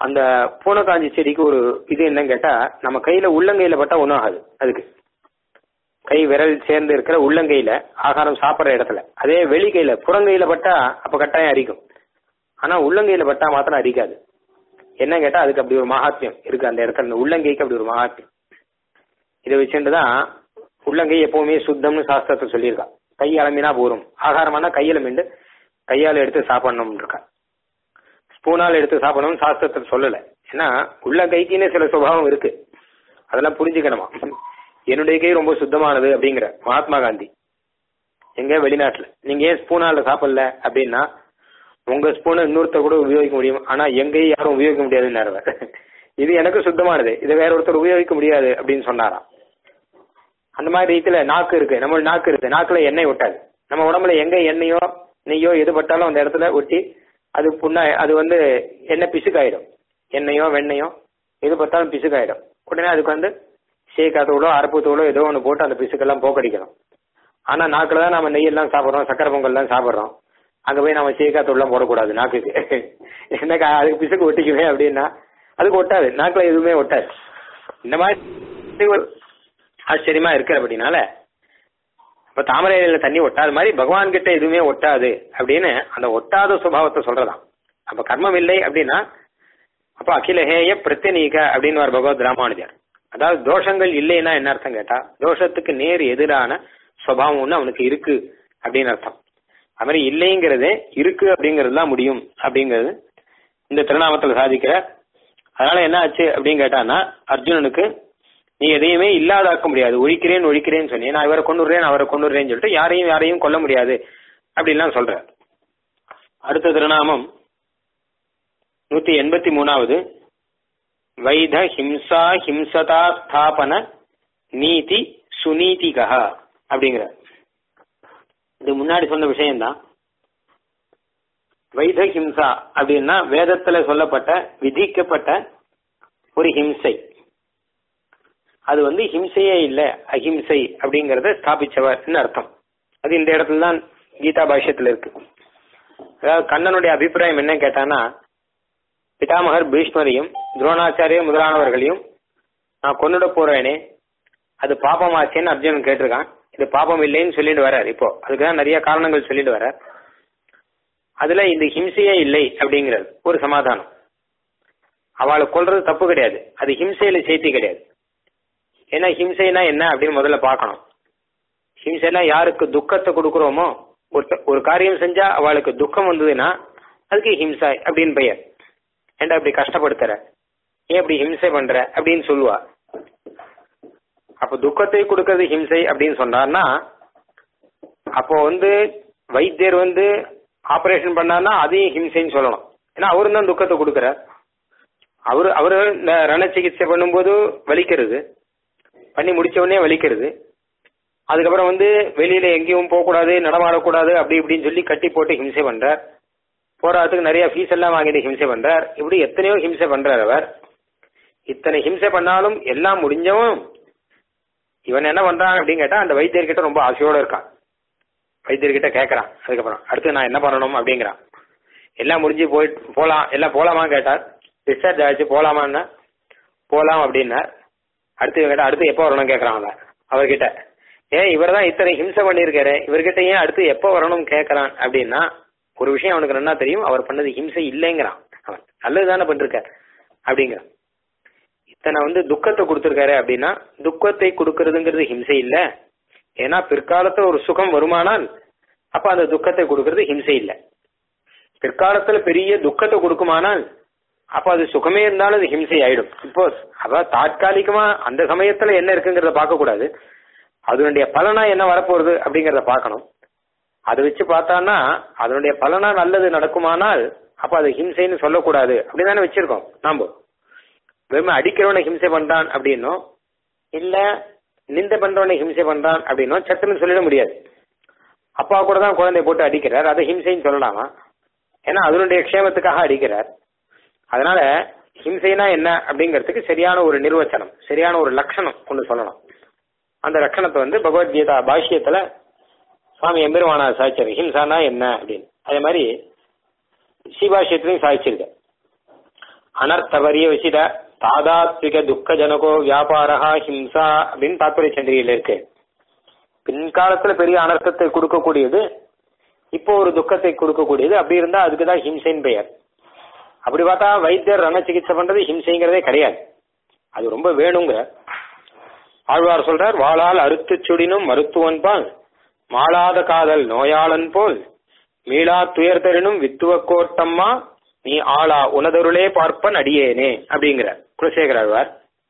அந்த பூனைக்காஞ்சி செடிக்கு ஒரு இது என்னன்னு கேட்டா நம்ம கையில உள்ளங்கையில பட்டா ஒன்றும் ஆகாது அதுக்கு கை விரல் சேர்ந்து இருக்கிற உள்ளங்கையில ஆகாரம் சாப்பிட்ற இடத்துல அதே வெளி கையில புறங்கையில பட்டா அப்ப கட்டாயம் அரிக்கும் ஆனா உள்ளங்கையில பட்டா மாத்திரம் அரிக்காது என்ன கேட்டா அதுக்கு அப்படி ஒரு மகாத்மியம் இருக்கு அந்த இடத்துல இந்த உள்ளங்கைக்கு அப்படி ஒரு மகாத்மியம் இதை வச்சுட்டு தான் உள்ளங்கை எப்பவுமே சுத்தம்னு சாஸ்திரத்தை சொல்லியிருக்கா கை அலம்பினா போரும் ஆகாரமானா கையில மீண்டு கையால எடுத்து சாப்பிடணும் இருக்கா ஸ்பூனால் எடுத்து சாப்பிடணும்னு சாஸ்திரத்தை சொல்லல ஏன்னா உள்ள கைக்குன்னு சில சுபாவம் இருக்கு அதெல்லாம் புரிஞ்சுக்கணுமா என்னுடைய கை ரொம்ப சுத்தமானது அப்படிங்கிற மகாத்மா காந்தி எங்க வெளிநாட்டுல நீங்க ஏன் ஸ்பூனால சாப்பிடல அப்படின்னா உங்க ஸ்பூனை இன்னொருத்தர் கூட உபயோகிக்க முடியும் ஆனா எங்க கை யாரும் உபயோகிக்க முடியாதுன்னு அவர் இது எனக்கு சுத்தமானது இதை வேற ஒருத்தர் உபயோகிக்க முடியாது அப்படின்னு சொன்னாராம் அந்த மாதிரி ரீதியில நாக்கு இருக்கு நம்ம நாக்கு இருக்கு நாக்குல எண்ணெய் ஒட்டாது நம்ம உடம்புல எங்க எண்ணெயோ நெய்யோ எது பட்டாலும் அந்த இடத்துல ஒட்டி அது புண்ணா அது வந்து எண்ணெய் பிசுக்காயிடும் எண்ணெயோ வெண்ணெயோ எது பட்டாலும் பிசுக்காயிடும் உடனே அதுக்கு வந்து சீக்காத்தூளோ அரப்பு தூளோ ஏதோ ஒன்று போட்டு அந்த பிசுக்கெல்லாம் போக்கடிக்கணும் ஆனா நாக்குல தான் நம்ம நெய்யெல்லாம் சாப்பிட்றோம் சக்கரை பொங்கல்லாம் சாப்பிட்றோம் அங்க போய் நம்ம சீக்காத்தூள்லாம் போடக்கூடாது நாக்குக்கு என்னக்கா அதுக்கு பிசுக்கு ஒட்டிக்குமே அப்படின்னா அதுக்கு ஒட்டாது நாக்குல எதுவுமே ஒட்டாது இந்த மாதிரி ஒரு ஆச்சரியமா இருக்கிற அப்படின்னால இப்ப தாமரை இலையில தண்ணி ஒட்டாத மாதிரி பகவான் கிட்ட எதுவுமே ஒட்டாது அப்படின்னு அந்த ஒட்டாத சுபாவத்தை சொல்றதாம் அப்ப கர்மம் இல்லை அப்படின்னா அப்ப அகிலஹேய பிரத்யநீக அப்படின்னு பகவத் ராமானுஜர் அதாவது தோஷங்கள் இல்லைன்னா என்ன அர்த்தம் கேட்டா தோஷத்துக்கு நேர் எதிரான சுபாவம் ஒண்ணு அவனுக்கு இருக்கு அப்படின்னு அர்த்தம் அது மாதிரி இல்லைங்கிறதே இருக்கு அப்படிங்கிறது தான் முடியும் அப்படிங்கிறது இந்த திருநாமத்தில் சாதிக்கிற அதனால என்ன ஆச்சு அப்படின்னு கேட்டான்னா அர்ஜுனனுக்கு நீ எதையுமே இல்லாதாக்க முடியாது ஒழிக்கிறேன் ஒழிக்கிறேன்னு சொன்னி நான் இவரை கொண்டுறேன் அவரை கொண்டுறேன்னு சொல்லிட்டு யாரையும் யாரையும் கொல்ல முடியாது அப்படின்லாம் சொல்ற அடுத்த திருநாமம் நூத்தி எண்பத்தி மூணாவது வைத ஹிம்சா ஹிம்சதா ஸ்தாபன நீதி சுநீதிகா அப்படிங்கிற இது முன்னாடி சொன்ன விஷயம்தான் வைத ஹிம்சா அப்படின்னா வேதத்துல சொல்லப்பட்ட விதிக்கப்பட்ட ஒரு ஹிம்சை அது வந்து ஹிம்சையே இல்ல அஹிம்சை அப்படிங்கறத ஸ்தாபிச்சவர் அர்த்தம் அது இந்த இடத்துல தான் கீதா பாஷ்யத்துல இருக்கு அதாவது கண்ணனுடைய அபிப்பிராயம் என்ன கேட்டானா பிதாமகர் பீஷ்மரையும் துரோணாச்சாரிய முதலானவர்களையும் நான் கொண்டுட போறேனே அது பாபமாச்சேன்னு அர்ஜுனன் கேட்டிருக்கான் இது பாபம் இல்லைன்னு சொல்லிட்டு வர்றார் இப்போ அதுக்குதான் நிறைய காரணங்கள் சொல்லிட்டு வர்றார் அதுல இந்த ஹிம்சையே இல்லை அப்படிங்கிறது ஒரு சமாதானம் அவளை கொல்றது தப்பு கிடையாது அது ஹிம்சையில சேர்த்தி கிடையாது ஏன்னா ஹிம்சைனா என்ன அப்படின்னு முதல்ல பார்க்கணும் ஹிம்சைனா யாருக்கு துக்கத்தை கொடுக்குறோமோ ஒரு ஒரு காரியம் செஞ்சா அவளுக்கு துக்கம் வந்ததுன்னா அதுக்கு ஹிம்சை அப்படின்னு பெயர் ஏன்டா இப்படி கஷ்டப்படுத்துற ஏன் இப்படி ஹிம்சை பண்ற அப்படின்னு சொல்லுவா அப்ப துக்கத்தை கொடுக்கறது ஹிம்சை அப்படின்னு சொன்னார்னா அப்போ வந்து வைத்தியர் வந்து ஆபரேஷன் பண்ணார்னா அதையும் ஹிம்சைன்னு சொல்லணும் ஏன்னா அவரும் தான் துக்கத்தை கொடுக்குறார் அவரு அவரு இந்த ரண சிகிச்சை பண்ணும்போது வலிக்கிறது பண்ணி முடிச்ச உடனே வலிக்கிறது அதுக்கப்புறம் வந்து வெளியில எங்கேயும் போகக்கூடாது நடமாடக்கூடாது அப்படி இப்படின்னு சொல்லி கட்டி போட்டு ஹிம்சை பண்றார் போராட்டத்துக்கு நிறைய ஃபீஸ் எல்லாம் வாங்கிட்டு ஹிம்சை பண்றார் இப்படி எத்தனையோ ஹிம்சை பண்றார் அவர் இத்தனை ஹிம்சை பண்ணாலும் எல்லாம் முடிஞ்சவும் இவன் என்ன பண்றான் அப்படின்னு கேட்டா அந்த வைத்தியர்கிட்ட ரொம்ப ஆசையோட இருக்கான் வைத்தியர்கிட்ட கேட்கறான் அதுக்கப்புறம் அடுத்து நான் என்ன பண்ணணும் அப்படிங்கிறான் எல்லாம் முடிஞ்சு போய் போலாம் எல்லாம் போலாமா கேட்டார் டிஸ்சார்ஜ் ஆச்சு போலாமான்னா போலாம் அப்படின்னார் அடுத்து இவன் கேட்டா அடுத்து எப்போ வரணும் கேட்கறான் அவன் அவர்கிட்ட ஏன் இவர் தான் இத்தனை ஹிம்சை பண்ணியிருக்காரு இவர்கிட்ட ஏன் அடுத்து எப்போ வரணும் கேட்கறான் அப்படின்னா ஒரு விஷயம் அவனுக்கு நல்லா தெரியும் அவர் பண்ணது ஹிம்சை இல்லைங்கிறான் அவன் நல்லது தானே பண்ணிருக்கார் அப்படிங்கிறான் இத்தனை வந்து துக்கத்தை கொடுத்துருக்காரு அப்படின்னா துக்கத்தை கொடுக்கறதுங்கிறது ஹிம்சை இல்ல ஏன்னா பிற்காலத்துல ஒரு சுகம் வருமானால் அப்ப அந்த துக்கத்தை கொடுக்கறது ஹிம்சை இல்ல பிற்காலத்துல பெரிய துக்கத்தை கொடுக்குமானால் அப்ப அது சுகமே இருந்தாலும் அது ஹிம்சை ஆயிடும் இப்போ அதான் தாற்காலிகமா அந்த சமயத்துல என்ன இருக்குங்கிறத பார்க்க கூடாது அதனுடைய பலனா என்ன வரப்போறது அப்படிங்கறத பார்க்கணும் அதை வச்சு பார்த்தான்னா அதனுடைய பலனா நல்லது நடக்குமானால் அப்ப அது ஹிம்சைன்னு சொல்லக்கூடாது அப்படின்னு தானே வச்சிருக்கோம் நாம வெறும் அடிக்கிறவனை ஹிம்சை பண்றான் அப்படின்னும் இல்ல நிந்த பண்றவனை ஹிம்சை பண்றான் அப்படின்னும் சட்டுன்னு சொல்லிட முடியாது அப்பா கூட தான் குழந்தை போட்டு அடிக்கிறார் அதை ஹிம்சைன்னு சொல்லலாமா ஏன்னா அதனுடைய க்ஷேமத்துக்காக அடிக்கிறார் அதனால ஹிம்சைனா என்ன அப்படிங்கிறதுக்கு சரியான ஒரு நிர்வச்சனம் சரியான ஒரு லட்சணம் ஒன்று சொல்லணும் அந்த லட்சணத்தை வந்து பகவத்கீதா பாஷ்யத்துல சுவாமி எம்பெருமானா சாய்ச்சாரு ஹிம்சானா என்ன அப்படின்னு அதே மாதிரி ஸ்ரீபாஷ்யத்திலையும் சாய்ச்சிருக்க அனர்த்தவரிய விசித தாதாத்விக துக்க ஜனகோ வியாபாரா ஹிம்சா அப்படின்னு தாத்பரிய சந்திரிகையில் இருக்கு பின்காலத்துல பெரிய அனர்த்தத்தை கொடுக்கக்கூடியது இப்போ ஒரு துக்கத்தை கொடுக்கக்கூடியது அப்படி இருந்தா அதுக்கு தான் ஹிம்சைன்னு பெயர் அப்படி பார்த்தா வைத்தியர் ரண சிகிச்சை பண்றது ஹிம்சைங்கிறதே கிடையாது அது ரொம்ப வேணுங்க ஆழ்வார் சொல்றார் வாளால் அறுத்து சுடினும் மருத்துவன் பால் மாளாத காதல் நோயாளன் போல் மீளா துயர் தரினும் வித்துவ கோட்டம்மா நீ ஆளா உனதருளே பார்ப்பன் அடியேனே அப்படிங்கிற குலசேகர ஆழ்வார்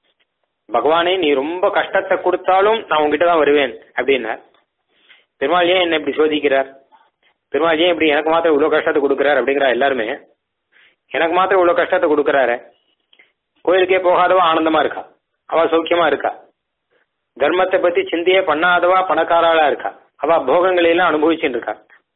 பகவானே நீ ரொம்ப கஷ்டத்தை கொடுத்தாலும் நான் உங்ககிட்ட தான் வருவேன் அப்படின்னார் பெருமாள் ஏன் என்ன இப்படி சோதிக்கிறார் பெருமாள் ஏன் இப்படி எனக்கு மாத்திரம் இவ்வளவு கஷ்டத்தை கொடுக்குறார் அப்படிங்கிறா எல்லாருமே எனக்கு மாத்திரம் இவ்வளவு கஷ்டத்தை கொடுக்குறாரு கோயிலுக்கே போகாதவா ஆனந்தமா இருக்கா அவ சௌக்கியமா இருக்கா தர்மத்தை பத்தி சிந்தையே பண்ணாதவா பணக்காராளா இருக்கா அவ போகங்களை எல்லாம் அனுபவிச்சுட்டு இருக்கா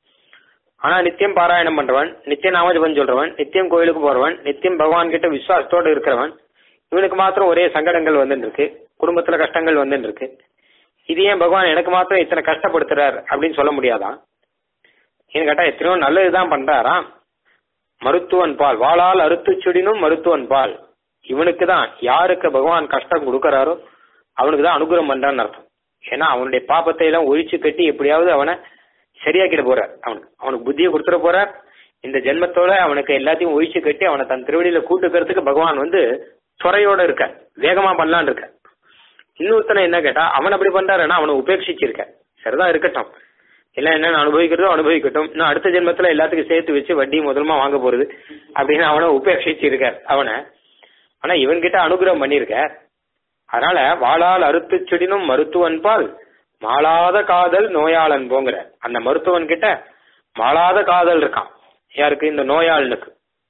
ஆனா நித்தியம் பாராயணம் பண்றவன் நித்தியம் நாமஜபம் சொல்றவன் நித்தியம் கோயிலுக்கு போறவன் நித்தியம் பகவான் கிட்ட விசுவாசத்தோடு இருக்கிறவன் இவனுக்கு மாத்திரம் ஒரே சங்கடங்கள் வந்துட்டு இருக்கு குடும்பத்துல கஷ்டங்கள் வந்துட்டு இருக்கு இது ஏன் பகவான் எனக்கு மாத்திரம் இத்தனை கஷ்டப்படுத்துறார் அப்படின்னு சொல்ல முடியாதான் ஏன்னு கேட்டா எத்தனையோ நல்லதுதான் பண்றாராம் மருத்துவன் பால் வாளால் அறுத்து சுடினும் மருத்துவன் பால் இவனுக்கு தான் யாருக்கு பகவான் கஷ்டம் கொடுக்கறாரோ அவனுக்கு தான் அனுகிரகம் பண்றான்னு அர்த்தம் ஏன்னா அவனுடைய பாப்பத்தை எல்லாம் ஒழிச்சு கட்டி எப்படியாவது அவனை சரியாக்கிட போறார் அவனுக்கு அவனுக்கு புத்தியை கொடுத்துட போறார் இந்த ஜென்மத்தோட அவனுக்கு எல்லாத்தையும் ஒழிச்சு கட்டி அவனை தன் திருவடியில கூட்டுக்கிறதுக்கு பகவான் வந்து துறையோட இருக்க வேகமா பண்ணலான்னு இருக்க இன்னொருத்தனை என்ன கேட்டா அவன் அப்படி பண்றாருன்னா அவனை உபேட்சிச்சிருக்க சரிதான் இருக்கட்டும் எல்லாம் என்னென்ன அனுபவிக்கிறதோ அனுபவிக்கட்டும் இன்னும் அடுத்த ஜென்மத்துல எல்லாத்துக்கும் சேர்த்து வச்சு வட்டி முதலமா வாங்க போறது அப்படின்னு அவனை உபேட்சிச்சிருக்கார் அவனை ஆனா இவன்கிட்ட அனுகிரகம் பண்ணிருக்க அதனால வாளால் அறுத்து செடினும் மருத்துவன் பால் மாளாத காதல் நோயாளன் போங்கிற அந்த மருத்துவன் கிட்ட மாளாத காதல் இருக்கான் யாருக்கு இந்த நோயாளனுக்கு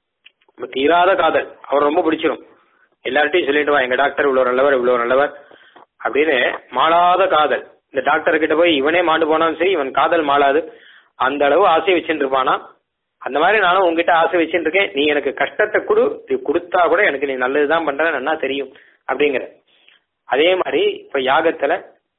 தீராத காதல் அவர் ரொம்ப பிடிச்சிரும் எல்லார்ட்டையும் சொல்லிட்டு வா எங்க டாக்டர் இவ்வளவு நல்லவர் இவ்வளவு நல்லவர் அப்படின்னு மாளாத காதல் இந்த டாக்டர் கிட்ட போய் இவனே மாண்டு போனாலும் சரி இவன் காதல் மாளாது அந்த அளவு ஆசை வச்சுட்டு இருப்பானா அந்த மாதிரி நானும் உங்ககிட்ட ஆசை வச்சுட்டு இருக்கேன் நீ எனக்கு கஷ்டத்தை கொடு இது கொடுத்தா கூட எனக்கு நீ நல்லதுதான் பண்ற நல்லா தெரியும் அப்படிங்கிற அதே மாதிரி இப்ப யாகத்துல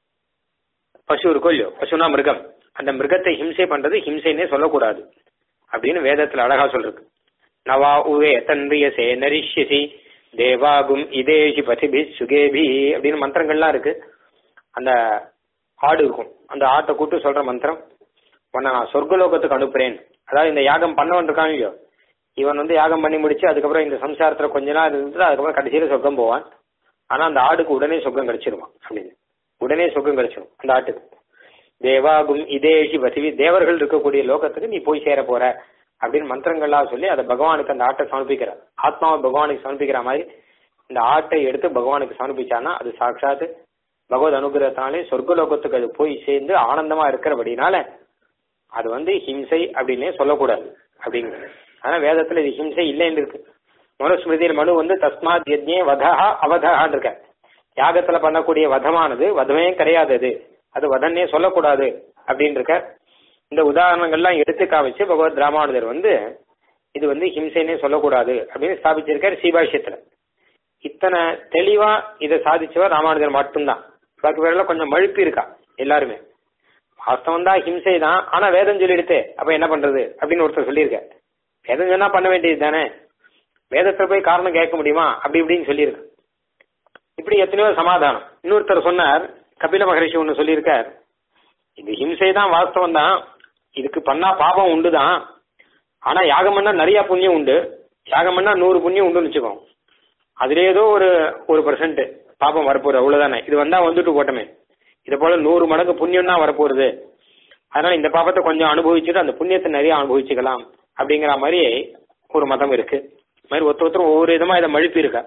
பசு இருக்கோ இல்லையோ பசுனா மிருகம் அந்த மிருகத்தை ஹிம்சை பண்றது ஹிம்சைன்னே சொல்லக்கூடாது அப்படின்னு வேதத்துல அழகா சொல்றது நவா உவே தன்றியசே நரிஷ்யசி தேவாகும் இதேஷி பதிபி சுகேபி அப்படின்னு மந்திரங்கள்லாம் இருக்கு அந்த ஆடு இருக்கும் அந்த ஆட்டை கூட்டு சொல்ற மந்திரம் உன்னை நான் சொர்க்கலோகத்துக்கு அனுப்புறேன் அதாவது இந்த யாகம் பண்ணவன் இருக்கான் இல்லையோ இவன் வந்து யாகம் பண்ணி முடிச்சு அதுக்கப்புறம் இந்த சம்சாரத்துல கொஞ்ச நாள் இருந்துட்டு அதுக்கப்புறம் கடைசியில சொர்க்கம் போவான் ஆனா அந்த ஆடுக்கு உடனே சொர்க்கம் கிடைச்சிருவான் அப்படின்னு உடனே சொர்க்கம் கிடைச்சிடும் அந்த ஆட்டுக்கு தேவாகும் இதேஷி வசிவி தேவர்கள் இருக்கக்கூடிய லோகத்துக்கு நீ போய் சேர போற அப்படின்னு மந்திரங்கள்லாம் சொல்லி அதை பகவானுக்கு அந்த ஆட்டை சமர்ப்பிக்கிறார் ஆத்மாவை பகவானுக்கு சமர்ப்பிக்கிற மாதிரி இந்த ஆட்டை எடுத்து பகவானுக்கு சமர்ப்பிச்சானா அது சாட்சாத் பகவத் அனுகிரகத்தினாலே சொர்க்கலோகத்துக்கு அது போய் சேர்ந்து ஆனந்தமா இருக்கிறபடினால அது வந்து ஹிம்சை அப்படின்னே சொல்லக்கூடாது அப்படிங்கிறது ஆனா வேதத்துல இது ஹிம்சை இல்லைன்னு இருக்கு மனுஸ்மிருதியில் மனு வந்து தஸ்மாத் யஜ்ஞே வதஹா அவதஹான்னு இருக்க யாகத்துல பண்ணக்கூடிய வதமானது வதமே கிடையாது அது அது வதன்னே சொல்லக்கூடாது அப்படின்னு இருக்க இந்த உதாரணங்கள்லாம் எடுத்து காமிச்சு பகவத் ராமானுஜர் வந்து இது வந்து ஹிம்சைன்னே சொல்லக்கூடாது அப்படின்னு ஸ்தாபிச்சிருக்காரு சீபாஷ்யத்துல இத்தனை தெளிவா இதை சாதிச்சவர் ராமானுஜர் மட்டும்தான் பாக்கி பேரெல்லாம் கொஞ்சம் மழுப்பி இருக்கா எல்லாருமே வாஸ்தவம் தான் ஹிம்சை தான் ஆனா வேதம் சொல்லிடுத்து அப்ப என்ன பண்றது அப்படின்னு ஒருத்தர் சொல்லியிருக்க வேதம் சொன்னா பண்ண வேண்டியது தானே வேதத்துல போய் காரணம் கேட்க முடியுமா அப்படி இப்படின்னு சொல்லியிருக்கு இப்படி எத்தனையோ சமாதானம் இன்னொருத்தர் சொன்னார் கபில மகரிஷி ஒன்னு சொல்லியிருக்கார் இது ஹிம்சை தான் வாஸ்தவம் தான் இதுக்கு பண்ணா பாபம் உண்டு தான் ஆனா யாகம் பண்ணா நிறைய புண்ணியம் உண்டு யாகம் பண்ணா நூறு புண்ணியம் உண்டுன்னு வச்சுக்கோ அதுல ஏதோ ஒரு ஒரு பர்சன்ட் பாபம் வரப்போகுது அவ்வளவுதானே இது வந்தா வந்துட்டு போட்டமே இதை போல நூறு மடங்கு புண்ணியம் தான் வரப்போகுது அதனால இந்த பாபத்தை கொஞ்சம் அனுபவிச்சுட்டு அந்த புண்ணியத்தை நிறைய அனுபவிச்சுக்கலாம் அப்படிங்கிற மாதிரி ஒரு மதம் இருக்கு இது மாதிரி ஒருத்தர் ஒருத்தர் ஒவ்வொரு விதமா இதை மழுப்பி இருக்கா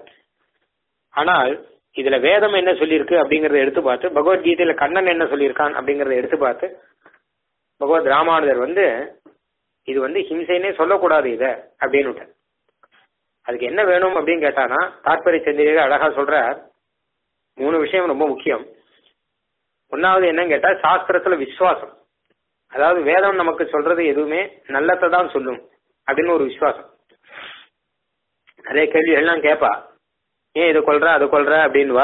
ஆனால் இதுல வேதம் என்ன சொல்லியிருக்கு அப்படிங்கறத எடுத்து பார்த்து பகவத்கீதையில கண்ணன் என்ன சொல்லியிருக்கான் அப்படிங்கறத எடுத்து பார்த்து பகவத் ராமானுஜர் வந்து இது வந்து ஹிம்சைன்னே சொல்லக்கூடாது இத அப்படின்னு அதுக்கு என்ன வேணும் அப்படின்னு கேட்டானா தாற்பரிய சந்திரிகை அழகா சொல்ற மூணு விஷயம் ரொம்ப முக்கியம் ஒன்னாவது என்னன்னு கேட்டா சாஸ்திரத்துல விசுவாசம் அதாவது வேதம் நமக்கு சொல்றது எதுவுமே நல்லத்தை தான் சொல்லும் அப்படின்னு ஒரு விசுவாசம் நிறைய கேள்விகள்லாம் கேட்பா ஏன் இதை கொல்ற அதை கொல்ற அப்படின்வா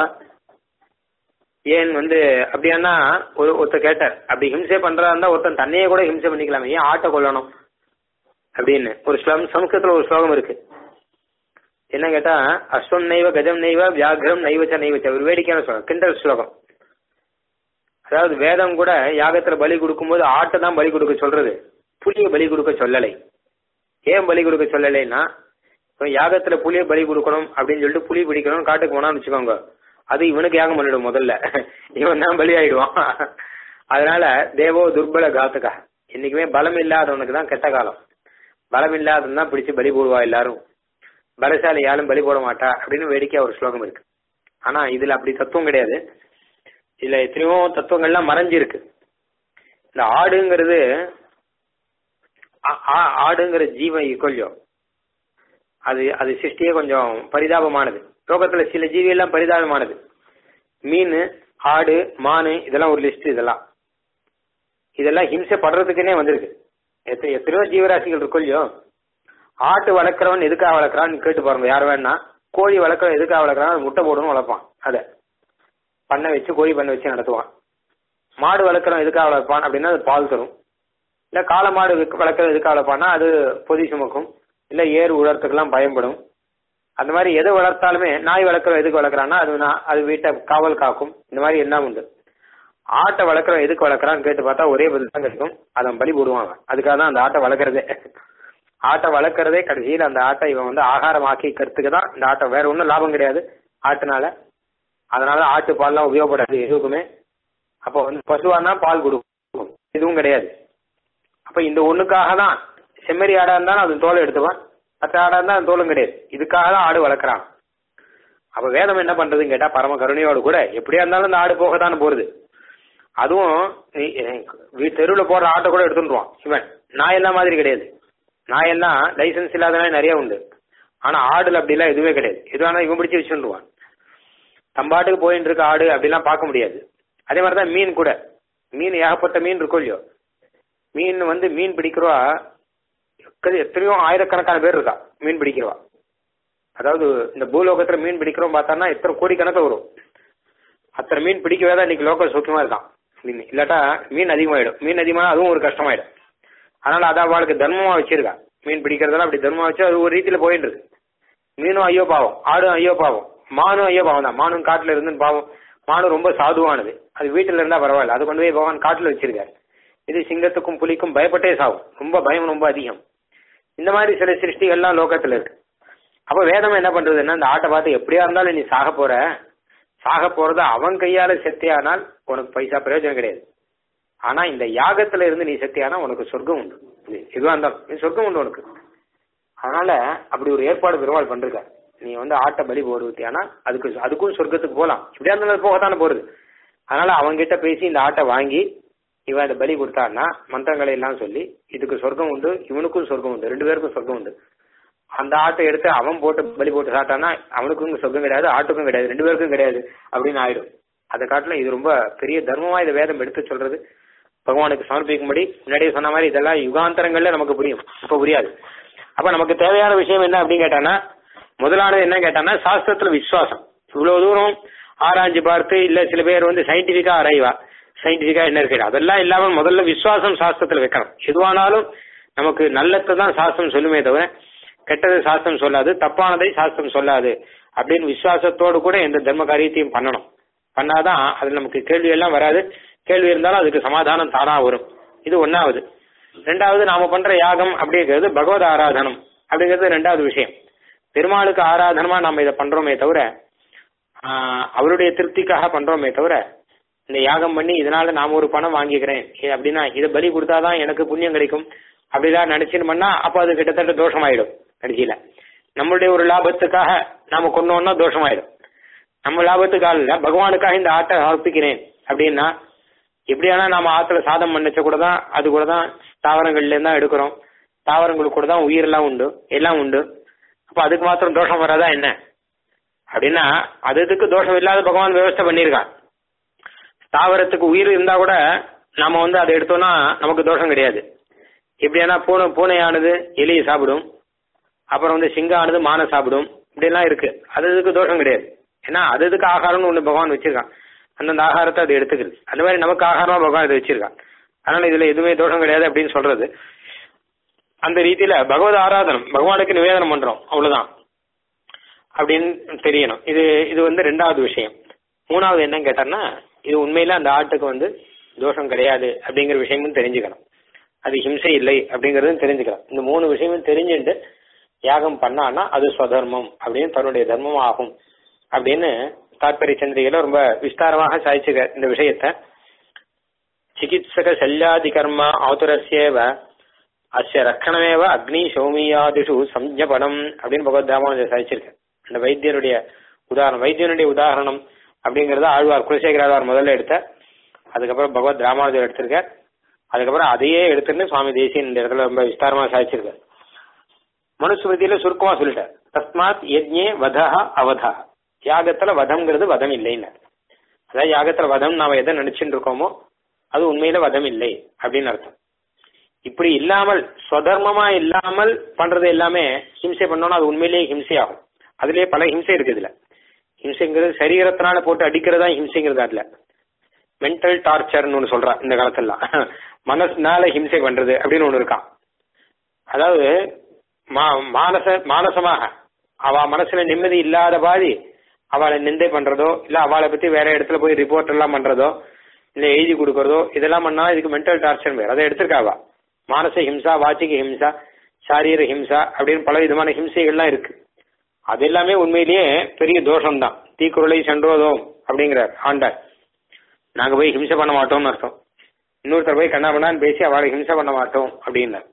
ஏன் வந்து அப்படியானா ஒரு ஒருத்தர் கேட்டார் அப்படி ஹிம்சை பண்றதா இருந்தா ஒருத்தன் தன்னையே கூட ஹிம்சை பண்ணிக்கலாமே ஏன் ஆட்டை கொல்லணும் அப்படின்னு ஒரு ஸ்லோகம் சமஸ்கிருதத்துல ஒரு ஸ்லோகம் இருக்கு என்ன கேட்டா அஸ்வம் நைவ கஜம் நைவ வியாகிரம் நைவச்ச நைவச்ச ஒரு வேடிக்கையான ஸ்லோகம் கிண்டல் ஸ்லோகம் அதாவது வேதம் கூட யாகத்துல பலி கொடுக்கும்போது ஆட்டை தான் பலி கொடுக்க சொல்றது புலியை பலி கொடுக்க சொல்லலை ஏன் பலி கொடுக்க சொல்லலைன்னா இப்போ யாகத்துல புலியை பலி கொடுக்கணும் அப்படின்னு சொல்லிட்டு புலி பிடிக்கணும் காட்டுக்கு போனான்னு வச்சுக்கோங்க அது இவனுக்கு யாகம் பண்ணிடும் முதல்ல இவன் தான் பலி ஆயிடுவான் அதனால தேவோ துர்பல காத்துக்கா என்னைக்குமே பலம் இல்லாதவனுக்கு தான் கெட்ட காலம் பலம் இல்லாதவன் தான் பிடிச்சு பலி போடுவா எல்லாரும் பலசாலி யாரும் பலி போட மாட்டா அப்படின்னு வேடிக்கையா ஒரு ஸ்லோகம் இருக்கு ஆனா இதுல அப்படி தத்துவம் கிடையாது இதுல எத்தனையோ தத்துவங்கள்லாம் மறைஞ்சிருக்கு இந்த ஆடுங்கிறது ஆ- ஆ- ஆடுங்கிற ஜீவன் கொல்லியம் அது அது சிருஷ்டியே கொஞ்சம் பரிதாபமானது லோகத்துல சில ஜீவி எல்லாம் பரிதாபமானது மீன் ஆடு மானு இதெல்லாம் ஒரு லிஸ்ட் இதெல்லாம் இதெல்லாம் ஹிம்சை படுறதுக்குன்னே வந்திருக்கு எத்த- எத்தனையோ ஜீவராசிகள் இருக்கும் இல்லையோ ஆட்டு வளர்க்குறவன் எதுக்காக வளர்க்குறான்னு கேட்டு பாருங்க யார் வேணா கோழி வளர்க்குறவன் எதுக்காக வளர்க்குறான் அது முட்டை போடணும் வளர்ப்பான் அதை பண்ணை வச்சு கோழி பண்ணை வச்சு நடத்துவான் மாடு வளர்க்குறவன் எதுக்காக வளர்ப்பான் அப்படின்னா அது பால் தரும் இல்ல காளை மாடு விக்க- வளர்க்குறது எதுக்காக வளர்ப்பான்னா அது பொதி சுமக்கும் இல்ல ஏர் உழறதுக்கெல்லாம் பயன்படும் அந்த மாதிரி எதை வளர்த்தாலுமே நாய் வளர்க்குறவன் எதுக்கு வளர்க்குறான்னா அது நா- அது வீட்டை காவல் காக்கும் இந்த மாதிரி எல்லாம் உண்டு ஆட்டை வளர்க்குறவன் எதுக்கு வளர்க்குறான்னு கேட்டு பார்த்தா ஒரே பதில் தான் கிடைக்கும் அதன் பலி போடுவாங்க அதுக்காக தான் அந்த ஆட்டை வளர்க்குறதே ஆட்டை வளர்க்குறதே கடைசியில் அந்த ஆட்டை இவன் வந்து ஆகாரமாக்கி கருத்துக்கு தான் இந்த ஆட்டை வேற ஒன்றும் லாபம் கிடையாது ஆட்டுனால அதனால ஆட்டு பால்லாம் உபயோகப்படாது எதுக்குமே அப்போ வந்து பசுவானா பால் கொடுக்கும் எதுவும் கிடையாது அப்ப இந்த ஒண்ணுக்காக தான் செம்மறி ஆடா இருந்தாலும் அது தோலை எடுத்துவான் மற்ற ஆடா இருந்தா அந்த தோலும் கிடையாது இதுக்காக தான் ஆடு வளர்க்குறான் அப்ப வேதம் என்ன பண்றதுன்னு கேட்டா பரம கருணையோடு கூட எப்படியா இருந்தாலும் இந்த ஆடு போக தானே போறது அதுவும் நீ- வீ- தெருவுல போற ஆட்டை கூட எடுத்துட்டுருவான் இவன் நாயெல்லாம் மாதிரி கிடையாது நாயெல்லாம் லைசன்ஸ் இல்லாத நாய் நிறைய உண்டு ஆனா ஆடுல அப்படிலாம் எதுவுமே கிடையாது எதுவானா இவன் பிடிச்சி வச்சுருவான் தம்பாட்டுக்கு போயிட்டு இருக்க ஆடு அப்படிலாம் பார்க்க முடியாது அதே மாதிரி தான் மீன் கூட மீன் ஏகப்பட்ட மீன் இருக்கும் இல்லையோ மீன் வந்து மீன் பிடிக்கிறவா எத்தனை- எத்தனையோ ஆயிரக்கணக்கான பேர் இருக்கா மீன் பிடிக்கிறவா அதாவது இந்த பூலோகத்துல மீன் பிடிக்கிறோம் பார்த்தான்னா எத்தனை கோடிக்கணக்கில் வரும் அத்தனை மீன் பிடிக்கவே தான் இன்னைக்கு லோக்கல் சுத்தமா இருக்கான் மீன் இல்லாட்டா மீன் அதிகமாயிடும் மீன் அதிகமான அதுவும் ஒரு கஷ்டமாயிடும் அதனால அதை அவளுக்கு தர்மமா வச்சிருக்கா மீன் பிடிக்கிறதெல்லாம் அப்படி தர்மமா வச்சு அது ஒரு ரீதியில போயிட்டு இருக்கு மீனும் ஐயோ பாவம் ஆடும் ஐயோ பாவம் மானும் ஐயோ பாவம் தான் மானும் காட்டுல இருந்து பாவம் மானும் ரொம்ப சாதுவானது அது வீட்டுல இருந்தா பரவாயில்ல அது கொண்டு போய் பகவான் காட்டுல வச்சிருக்காரு இது சிங்கத்துக்கும் புலிக்கும் பயப்பட்டே சாகும் ரொம்ப பயம் ரொம்ப அதிகம் இந்த மாதிரி சில சிருஷ்டிகள்லாம் லோகத்துல இருக்கு அப்ப வேதம் என்ன பண்றதுன்னா இந்த ஆட்டை பார்த்து எப்படியா இருந்தாலும் நீ சாக போற சாக போறது அவன் கையால செத்தியானால் உனக்கு பைசா பிரயோஜனம் கிடையாது ஆனா இந்த யாகத்துல இருந்து நீ செத்தியானா உனக்கு சொர்க்கம் உண்டு இது எதுவா இருந்தாலும் நீ சொர்க்கம் உண்டு உனக்கு அதனால அப்படி ஒரு ஏற்பாடு பெருமாள் பண்றார் நீ வந்து ஆட்டை பலி போடுவியானா அதுக்கு அதுக்கும் சொர்க்கத்துக்கு போகலாம் இப்படியா இருந்தாலும் அது போகத்தானே போறது அதனால அவன்கிட்ட பேசி இந்த ஆட்டை வாங்கி இவன் இந்த பலி கொடுத்தான்னா மந்திரங்களை எல்லாம் சொல்லி இதுக்கு சொர்க்கம் உண்டு இவனுக்கும் சொர்க்கம் உண்டு ரெண்டு பேருக்கும் சொர்க்கம் உண்டு அந்த ஆட்டை எடுத்து அவன் போட்டு பலி போட்டு சாப்பிட்டானா அவனுக்கும் இங்க சொர்க்கம் கிடையாது ஆட்டுக்கும் கிடையாது ரெண்டு பேருக்கும் கிடையாது அப்படின்னு ஆயிடும் அதை காட்டிலும் இது ரொம்ப பெரிய தர்மமா இதை வேதம் எடுத்து சொல்றது பகவானுக்கு சமர்ப்பிக்கும்படி முன்னாடியே சொன்ன மாதிரி இதெல்லாம் யுகாந்தரங்கள்ல நமக்கு புரியும் இப்ப புரியாது அப்ப நமக்கு தேவையான விஷயம் என்ன அப்படின்னு கேட்டானா முதலானது என்ன கேட்டானா சாஸ்திரத்துல விசுவாசம் இவ்வளவு தூரம் ஆராய்ஞ்சு பார்த்து இல்ல சில பேர் வந்து சயின்டிபிக்கா ஆராய்வா சயின்டிபிக்கா என்ன இருக்கு அதெல்லாம் இல்லாம முதல்ல விசுவாசம் சாஸ்திரத்துல வைக்கணும் எதுவானாலும் நமக்கு நல்லத்தை தான் சாஸ்திரம் சொல்லுமே தவிர கெட்டது சாஸ்திரம் சொல்லாது தப்பானதை சாஸ்திரம் சொல்லாது அப்படின்னு விசுவாசத்தோடு கூட எந்த தர்ம காரியத்தையும் பண்ணணும் பண்ணாதான் அதுல நமக்கு கேள்வி எல்லாம் வராது கேள்வி இருந்தாலும் அதுக்கு சமாதானம் தானா வரும் இது ஒன்னாவது ரெண்டாவது நாம பண்ற யாகம் அப்படிங்கிறது பகவத் ஆராதனம் அப்படிங்கிறது ரெண்டாவது விஷயம் பெருமாளுக்கு ஆராதனமா நம்ம இதை பண்றோமே தவிர ஆஹ், அவருடைய திருப்திக்காக பண்றோமே தவிர இந்த யாகம் பண்ணி இதனால நாம ஒரு பணம் வாங்கிக்கிறேன் ஏ, அப்படின்னா இதை பலி கொடுத்தாதான் எனக்கு புண்ணியம் கிடைக்கும் அப்படிலாம் நினைச்சுன்னு பண்ணா அப்ப அது கிட்டத்தட்ட தோஷமாயிடும் கடைசியில நம்மளுடைய ஒரு லாபத்துக்காக நாம கொண்டோம்னா தோஷமாயிடும் நம்ம லாபத்துக்காக இல்ல பகவானுக்காக இந்த ஆட்டை சமர்ப்பிக்கிறேன் அப்படின்னா எப்படியானா நாம ஆத்துல சாதம் பண்ணச்ச கூட தான் அது கூட தான் தாவரங்கள்ல இருந்து தான் எடுக்கிறோம் தாவரங்களுக்கு கூட தான் உயிரெல்லாம் உண்டு எல்லாம் உண்டு அப்ப அதுக்கு மாத்திரம் தோஷம் வராதா என்ன அப்படின்னா அது இதுக்கு தோஷம் இல்லாத பகவான் விவஸ்தை பண்ணியிருக்கான் தாவரத்துக்கு உயிர் இருந்தா கூட நாம வந்து அதை எடுத்தோம்னா நமக்கு தோஷம் கிடையாது எப்படியானா பூனை பூனையானது எலியை சாப்பிடும் அப்புறம் வந்து சிங்கானது மானை சாப்பிடும் இப்படியெல்லாம் இருக்கு அது இதுக்கு தோஷம் கிடையாது ஏன்னா அது இதுக்கு ஆகாரம்னு ஒண்ணு பகவான் வச்சிருக்கான் அந்தந்த ஆகாரத்தை அது எடுத்துக்கிறது அந்த மாதிரி நமக்கு ஆகாரமா பகவான் இதை வச்சிருக்கான் அதனால இதுல எதுவுமே தோஷம் கிடையாது அப்படின்னு சொல்றது அந்த ரீதியில பகவத் ஆராதனம் பகவானுக்கு நிவேதனம் பண்றோம் அவ்வளவுதான் அப்படின்னு தெரியணும் இது இது வந்து ரெண்டாவது விஷயம் மூணாவது என்னன்னு கேட்டான்னா இது உண்மையில அந்த ஆட்டுக்கு வந்து தோஷம் கிடையாது அப்படிங்கிற விஷயமும் தெரிஞ்சுக்கணும் அது ஹிம்சை இல்லை அப்படிங்கறதும் தெரிஞ்சுக்கலாம் இந்த மூணு விஷயமும் தெரிஞ்சுட்டு யாகம் பண்ணான்னா அது ஸ்வதர்மம் அப்படின்னு தன்னுடைய தர்மம் ஆகும் அப்படின்னு தாற்பரிய சந்திரிகையில ரொம்ப விஸ்தாரமாக சாதிச்சுக்க இந்த விஷயத்த சிகித்சக சல்யாதி கர்ம ஆதுரஸ்யேவ அஸ்ய ரக்கணமேவ அக்னி சௌமியாதிஷு சம்ஜபனம் அப்படின்னு பகவத் ராமானுஜர் சாதிச்சிருக்க அந்த வைத்தியருடைய உதாரணம் வைத்தியனுடைய உதாரணம் அப்படிங்கறத ஆழ்வார் குலசேகர ஆழ்வார் முதல்ல எடுத்த அதுக்கப்புறம் பகவத் ராமானுஜர் எடுத்திருக்கார் அதுக்கப்புறம் அதையே எடுத்துன்னு சுவாமி தேசியன் இந்த இடத்துல ரொம்ப விஸ்தாரமா சாதிச்சிருக்கார் மனுஸ்மிருதியில சுருக்கமா சொல்லிட்டார் தஸ்மாத் யஜ்ஞே வதா அவதா யாகத்துல வதம்ங்கிறது வதம் இல்லைன்னு அதாவது யாகத்துல வதம் நாம எதை நினைச்சுட்டு இருக்கோமோ அது உண்மையில வதம் இல்லை அப்படின்னு அர்த்தம் இப்படி இல்லாமல் ஸ்வதர்மமா இல்லாமல் பண்றது எல்லாமே ஹிம்சை பண்ணோம்னா அது உண்மையிலேயே ஹிம்சை ஆகும் அதுலயே பல ஹிம்சை இருக்கு இதுல ஹிம்சைங்கிறது சரீரத்தினால போட்டு அடிக்கிறதா ஹிம்சைங்கிறது அதுல மென்டல் டார்ச்சர்னு ஒன்று சொல்றா இந்த காலத்துலாம் மனசுனால ஹிம்சை பண்றது அப்படின்னு ஒன்று இருக்கான் அதாவது மா- மானச மானசமாக அவ மனசுல நிம்மதி இல்லாத பாதி அவளை நிந்தை பண்றதோ இல்ல அவளை பத்தி வேற இடத்துல போய் ரிப்போர்ட் எல்லாம் பண்றதோ இல்ல எழுதி கொடுக்கறதோ இதெல்லாம் பண்ணா இதுக்கு மென்டல் டார்ச்சர் பேர் அதை எடுத்திருக்காவா மானச ஹிம்சா வாச்சிக ஹிம்சா சாரீர ஹிம்சா அப்படின்னு பல விதமான ஹிம்சைகள்லாம் இருக்கு அது எல்லாமே உண்மையிலேயே பெரிய தோஷம் தான் தீக்குறளை சென்றோதோம் அப்படிங்கிறார் ஆண்டார் நாங்க போய் ஹிம்சை பண்ண மாட்டோம்னு அர்த்தம் இன்னொருத்தர் போய் கண்ணா பண்ணான்னு பேசி அவளை ஹிம்சை பண்ண மாட்டோம் அப்படின்னார்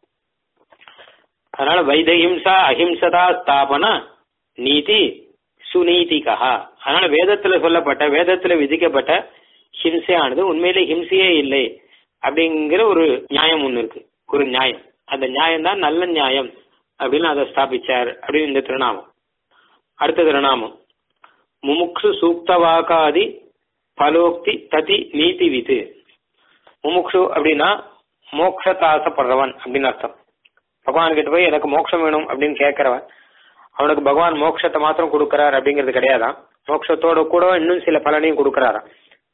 அதனால வைத ஹிம்சா அஹிம்சதா ஸ்தாபன நீதி சுநீதிகா அதனால வேதத்துல சொல்லப்பட்ட வேதத்துல விதிக்கப்பட்ட ஹிம்சையானது உண்மையிலே ஹிம்சையே இல்லை அப்படிங்கிற ஒரு நியாயம் ஒண்ணு இருக்கு ஒரு நியாயம் அந்த நியாயம் தான் நல்ல நியாயம் அப்படின்னு அதை ஸ்தாபிச்சார் அப்படின்னு இந்த திருநாமம் அடுத்த திருநாமம் முமுக்ஷு சூக்தவாகாதி பலோக்தி ததி நீதி விது முமுக்ஷு அப்படின்னா மோட்சத்தை ஆசைப்படுறவன் அப்படின்னு அர்த்தம் பகவான் கிட்ட போய் எனக்கு மோட்சம் வேணும் அப்படின்னு கேட்கறவன் அவனுக்கு பகவான் மோட்சத்தை மாத்திரம் கொடுக்கறார் அப்படிங்கிறது கிடையாதான் மோட்சத்தோட கூட இன்னும் சில பலனையும் கொடுக்கறாராம்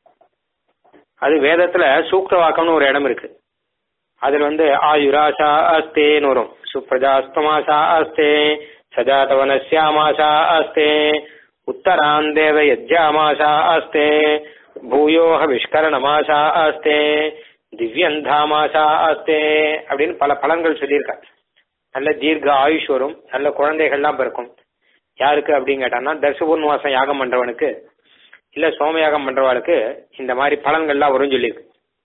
அது வேதத்துல சூக்த வாக்கம்னு ஒரு இடம் இருக்கு அதுல வந்து ஆயுராசா அஸ்தேன்னு வரும் சுப்ரஜாஸ்தமாசா அஸ்தே சஜாதவனஸ்யாமாசா அஸ்தே உத்தராந்தேவ யஜ்யாமாசா அஸ்தே பூயோக விஷ்கரணமாசா அஸ்தே திவ்யந்தாமாசா அஸ்தே அப்படின்னு பல பலன்கள் சொல்லியிருக்காங்க நல்ல தீர்க்க ஆயுஷ் வரும் நல்ல குழந்தைகள்லாம் பிறக்கும் யாருக்கு அப்படின்னு கேட்டான்னா தர்சபூர்ணவாசம் யாகம் பண்றவனுக்கு இல்ல சோமயாகம் பண்றவளுக்கு இந்த மாதிரி பலன்கள்லாம் வரும் சொல்லியிருக்கு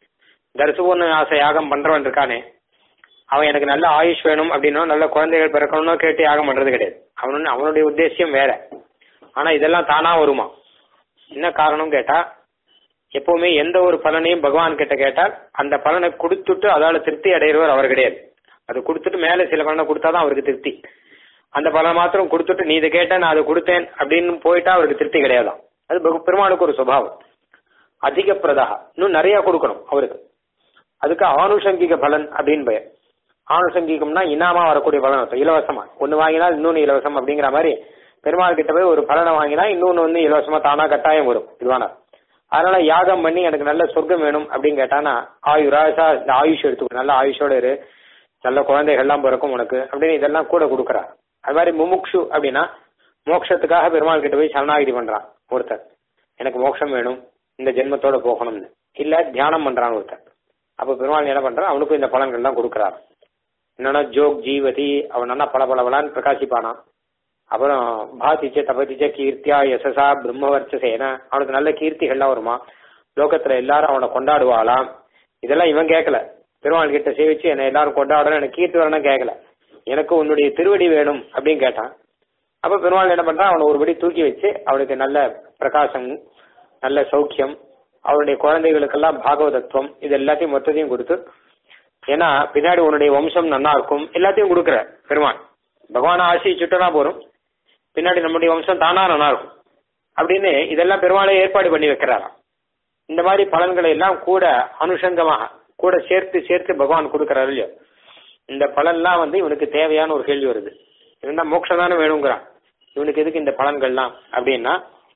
தர்சபூர்ணவாச யாகம் பண்றவன் இருக்கானே அவன் எனக்கு நல்ல ஆயுஷ் வேணும் அப்படின்னா நல்ல குழந்தைகள் பிறக்கணும்னு கேட்டு யாகம் பண்றது கிடையாது அவனு அவனுடைய உத்தேசியம் வேற ஆனா இதெல்லாம் தானா வருமா என்ன காரணம் கேட்டா எப்பவுமே எந்த ஒரு பலனையும் பகவான் கிட்ட கேட்டால் அந்த பலனை கொடுத்துட்டு அதால திருப்தி அடைகிறவர் அவர் கிடையாது அது கொடுத்துட்டு மேல சில பலனை கொடுத்தாதான் அவருக்கு திருப்தி அந்த பலனை மாத்திரம் கொடுத்துட்டு நீ இதை கேட்ட நான் அதை கொடுத்தேன் அப்படின்னு போயிட்டா அவருக்கு திருப்தி கிடையாதாம் அது பகு- பெருமாளுக்கு ஒரு சுபாவம் அதிக பிரதா இன்னும் நிறைய கொடுக்கணும் அவருக்கு அதுக்கு ஆனுஷங்கிக பலன் அப்படின்னு பெயர் ஆனுஷங்கிகம்னா இனாமா வரக்கூடிய பலன் அர்த்தம் இலவசமா ஒன்னு வாங்கினா இன்னொன்னு இலவசம் அப்படிங்கிற மாதிரி பெருமாள் கிட்ட போய் ஒரு பலனை வாங்கினா இன்னொன்னு வந்து இலவசமா தானா கட்டாயம் வரும் இதுவான அதனால யாகம் பண்ணி எனக்கு நல்ல சொர்க்கம் வேணும் அப்படின்னு கேட்டானா ஆயுராசா இந்த ஆயுஷ் எடுத்துக்கோ நல்ல ஆயுஷோட இரு நல்ல குழந்தைகள்லாம் பிறக்கும் உனக்கு அப்படின்னு இதெல்லாம் கூட கொடுக்குறார் அது மாதிரி முமுக்ஷு அப்படின்னா மோட்சத்துக்காக பெருமாள் கிட்ட போய் சரணாகிதி பண்றான் ஒருத்தர் எனக்கு மோட்சம் வேணும் இந்த ஜென்மத்தோட போகணும்னு இல்ல தியானம் பண்றான் ஒருத்தர் அப்ப பெருமாள் என்ன பண்றான் அவனுக்கும் இந்த பலன்கள் தான் கொடுக்குறாரு என்னன்னா ஜோக் ஜீவதி அவன் நல்லா பல பலவலான்னு பிரகாசிப்பானான் அப்புறம் பாதிச்ச தபதிச்ச கீர்த்தியா யசசா பிரம்மவர்ச்சசேன அவனுக்கு நல்ல கீர்த்திகள்லாம் வருமா லோகத்துல எல்லாரும் அவனை கொண்டாடுவாளாம் இதெல்லாம் இவன் கேட்கல பெருமாள் கிட்ட சேவிச்சு என்னை எல்லாரும் கொண்டாடணும் எனக்கு கீர்த்தி வரணும் கேட்கல எனக்கு உன்னுடைய திருவடி வேணும் அப்படின்னு கேட்டான் அப்ப பெருமாள் என்ன பண்றான் அவனை ஒருபடி தூக்கி வச்சு அவனுக்கு நல்ல பிரகாசம் நல்ல சௌக்கியம் அவனுடைய குழந்தைகளுக்கெல்லாம் பாகவதத்துவம் இது எல்லாத்தையும் மொத்தத்தையும் கொடுத்து ஏன்னா பின்னாடி உன்னுடைய வம்சம் நன்னா இருக்கும் எல்லாத்தையும் கொடுக்குற பெருமாள் பகவானை ஆசிச்சுட்டனா போறோம் பின்னாடி நம்முடைய வம்சம் தானா நல்லா இருக்கும் அப்படின்னு இதெல்லாம் பெருமாளை ஏற்பாடு பண்ணி வைக்கிறாராம் இந்த மாதிரி பலன்களை எல்லாம் கூட அனுஷங்கமாக கூட சேர்த்து சேர்த்து பகவான் கொடுக்கறாரு இல்லையோ இந்த பலன்லாம் வந்து இவனுக்கு தேவையான ஒரு கேள்வி வருது இவன் தான் மோட்சம் தானே வேணுங்கிறான் இவனுக்கு எதுக்கு இந்த பலன்கள்லாம் அப்படின்னா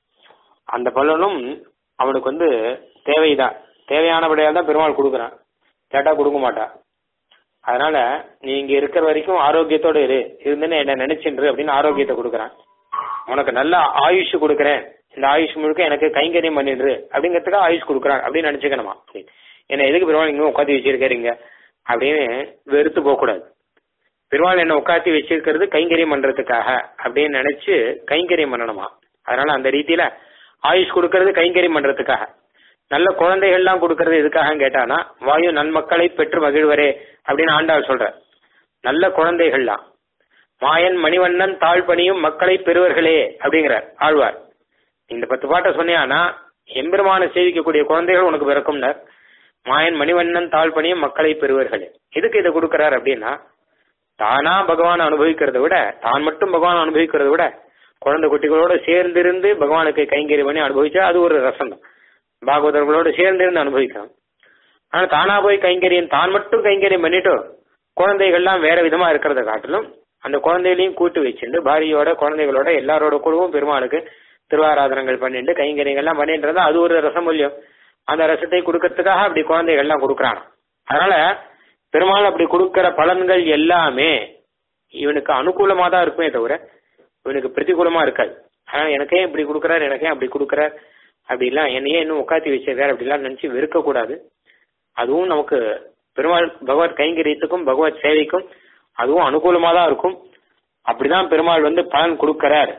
அந்த பலனும் அவனுக்கு வந்து தேவைதான் தேவையானபடியால் தான் பெருமாள் கொடுக்குறான் கேட்டா கொடுக்க மாட்டான் அதனால நீ இங்க இருக்கிற வரைக்கும் ஆரோக்கியத்தோட இரு இருந்துன்னு என்ன நினைச்சின்று அப்படின்னு ஆரோக்கியத்தை கொடுக்குறான் உனக்கு நல்ல ஆயுஷ் கொடுக்குறேன் இந்த ஆயுஷ் முழுக்க எனக்கு கைங்கரியம் பண்ணிடுறு அப்படிங்கிறதுக்காக ஆயுஷ் கொடுக்குறான் அப்படின்னு நினைச்சுக்கணுமா என்ன எதுக்கு பெருமாள் இங்க உட்காந்து வச்சிருக்காருங்க அப்படின்னு வெறுத்து போகக்கூடாது பெருமாள் என்ன உட்காத்தி வச்சிருக்கிறது கைங்கரியம் பண்றதுக்காக அப்படின்னு நினைச்சு கைங்கரியம் பண்ணணுமா அதனால அந்த ரீதியில ஆயுஷ் கொடுக்கறது கைங்கரியம் பண்றதுக்காக நல்ல குழந்தைகள்லாம் கொடுக்கறது எதுக்காக கேட்டானா வாயு நன்மக்களை பெற்று மகிழ்வரே அப்படின்னு ஆண்டாள் சொல்ற நல்ல குழந்தைகள்லாம் மாயன் மணிவண்ணன் தாழ்பணியும் மக்களை பெறுவர்களே அப்படிங்கிறார் ஆழ்வார் இந்த பத்து பாட்டை சொன்னியானா எம்பெருமான சேவிக்கக்கூடிய குழந்தைகள் உனக்கு பிறக்கும்னர் மாயன் மணிவண்ணன் தாழ்பணியும் மக்களை பெறுவர்களே எதுக்கு இதை கொடுக்கறார் அப்படின்னா தானா பகவான் அனுபவிக்கிறத விட தான் மட்டும் பகவான் அனுபவிக்கிறத விட குழந்தை குட்டிகளோட சேர்ந்திருந்து பகவானுக்கு கைங்கறி பண்ணி அனுபவிச்சா அது ஒரு ரசம் தான் பாகவதர்களோட சேர்ந்திருந்து அனுபவிக்கலாம் ஆனா தானா போய் கைங்கரியம் தான் மட்டும் கைங்கரியம் பண்ணிட்டு குழந்தைகள்லாம் வேற விதமா இருக்கிறத காட்டிலும் அந்த குழந்தைகளையும் கூட்டு வச்சுட்டு பாரியோட குழந்தைகளோட எல்லாரோட கூடவும் பெருமாளுக்கு திருவாராதனங்கள் பண்ணிட்டு கைங்கரியங்கள்லாம் பண்ணிட்டு இருந்தா அது ஒரு ரசமூல்யம் அந்த ரசத்தை கொடுக்கறதுக்காக அப்படி குழந்தைகள்லாம் கொடுக்குறான் அதனால பெருமாள் அப்படி கொடுக்கிற பலன்கள் எல்லாமே இவனுக்கு அனுகூலமா தான் இருக்குமே தவிர இவனுக்கு பிரதிகூலமா இருக்காது ஆனா எனக்கே இப்படி கொடுக்குறாரு எனக்கே அப்படி கொடுக்குறார் அப்படிலாம் என்னையே இன்னும் உட்காத்தி வச்சிருக்காரு அப்படிலாம் நினைச்சு வெறுக்க கூடாது அதுவும் நமக்கு பெருமாள் பகவத் கைங்கரியத்துக்கும் பகவத் சேவைக்கும் அதுவும் அனுகூலமா தான் இருக்கும் அப்படிதான் பெருமாள் வந்து பலன் கொடுக்கிறார்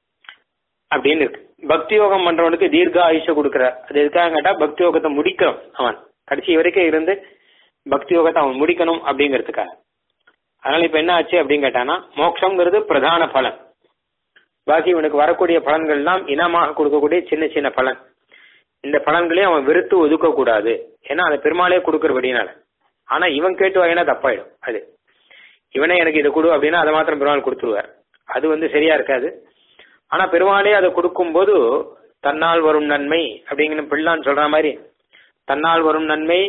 அப்படின்னு இருக்கு பக்தி யோகம் பண்றவனுக்கு தீர்க்க ஆயுஷ கொடுக்கிறார் அது எதுக்காக கேட்டா பக்தி யோகத்தை முடிக்கணும் அவன் கடைசி வரைக்கும் இருந்து பக்தி யோகத்தை அவன் முடிக்கணும் அப்படிங்கிறதுக்காக அதனால இப்ப என்ன ஆச்சு அப்படின்னு கேட்டானா மோட்சம்ங்கிறது பிரதான பலன் பாக்கி இவனுக்கு வரக்கூடிய பலன்கள் எல்லாம் இனமாக கொடுக்கக்கூடிய சின்ன சின்ன பலன் இந்த பலன்களையும் அவன் வெறுத்து ஒதுக்க கூடாது ஏன்னா அதை பெருமாளே கொடுக்கறபடினால ஆனா இவன் கேட்டு வாங்கினா தப்பாயிடும் அது இவனே எனக்கு இதை கொடு அப்படின்னா அதை மாத்திரம் பெருமாள் கொடுத்துருவார் அது வந்து சரியா இருக்காது ஆனா பெருமாளே அதை கொடுக்கும்போது தன்னால் வரும் நன்மை அப்படிங்கிற பிள்ளான்னு சொல்ற மாதிரி தன்னால் வரும் நன்மை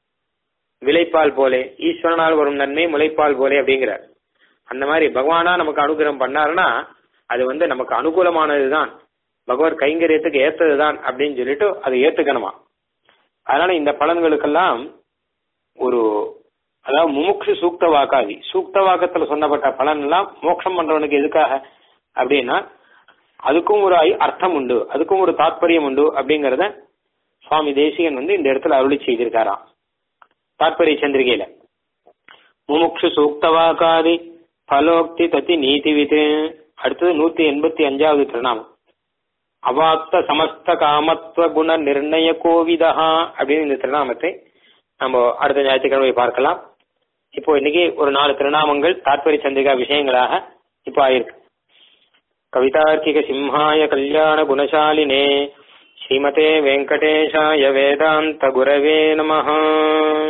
விளைப்பால் போலே ஈஸ்வரனால் வரும் நன்மை முளைப்பால் போலே அப்படிங்கிறார் அந்த மாதிரி பகவானா நமக்கு அனுகிரகம் பண்ணாருன்னா அது வந்து நமக்கு அனுகூலமானதுதான் பகவத் கைங்கரியத்துக்கு ஏத்ததுதான் அப்படின்னு சொல்லிட்டு அதை ஏத்துக்கணுமா அதனால இந்த பலன்களுக்கெல்லாம் ஒரு அதாவது முமுக்ஷு சூக்த வாக்காதி சூக்த வாக்கத்துல சொன்னப்பட்ட பலன் எல்லாம் மோட்சம் பண்றவனுக்கு எதுக்காக அப்படின்னா அதுக்கும் ஒரு ஐ- அர்த்தம் உண்டு அதுக்கும் ஒரு தாத்பரியம் உண்டு அப்படிங்கறத சுவாமி தேசிகன் வந்து இந்த இடத்துல அருளி செய்திருக்காராம் தாத்பரிய சந்திரிகையில முமுக்ஷு சூக்தவாகாதி பலோக்தி தத்தி நீதிவிது அடுத்தது நூத்தி எண்பத்தி அஞ்சாவது திருநாமம் அவாப்த சமஸ்த காமத்துவ குண நிர்ணய கோவிதா அப்படின்னு இந்த திருநாமத்தை நம்ம அடுத்த ஞாயிற்றுக்கிழமை பார்க்கலாம் இப்போ இன்னைக்கு ஒரு நாலு திருநாமங்கள் தாத்பரிய சந்திரிகா விஷயங்களாக இப்போ ஆயிருக்கு கவிதார்க்கிக சிம்ஹாய கல்யாண குணசாலினே ஸ்ரீமதே வெங்கடேஷாய வேதாந்த குரவே நமஹ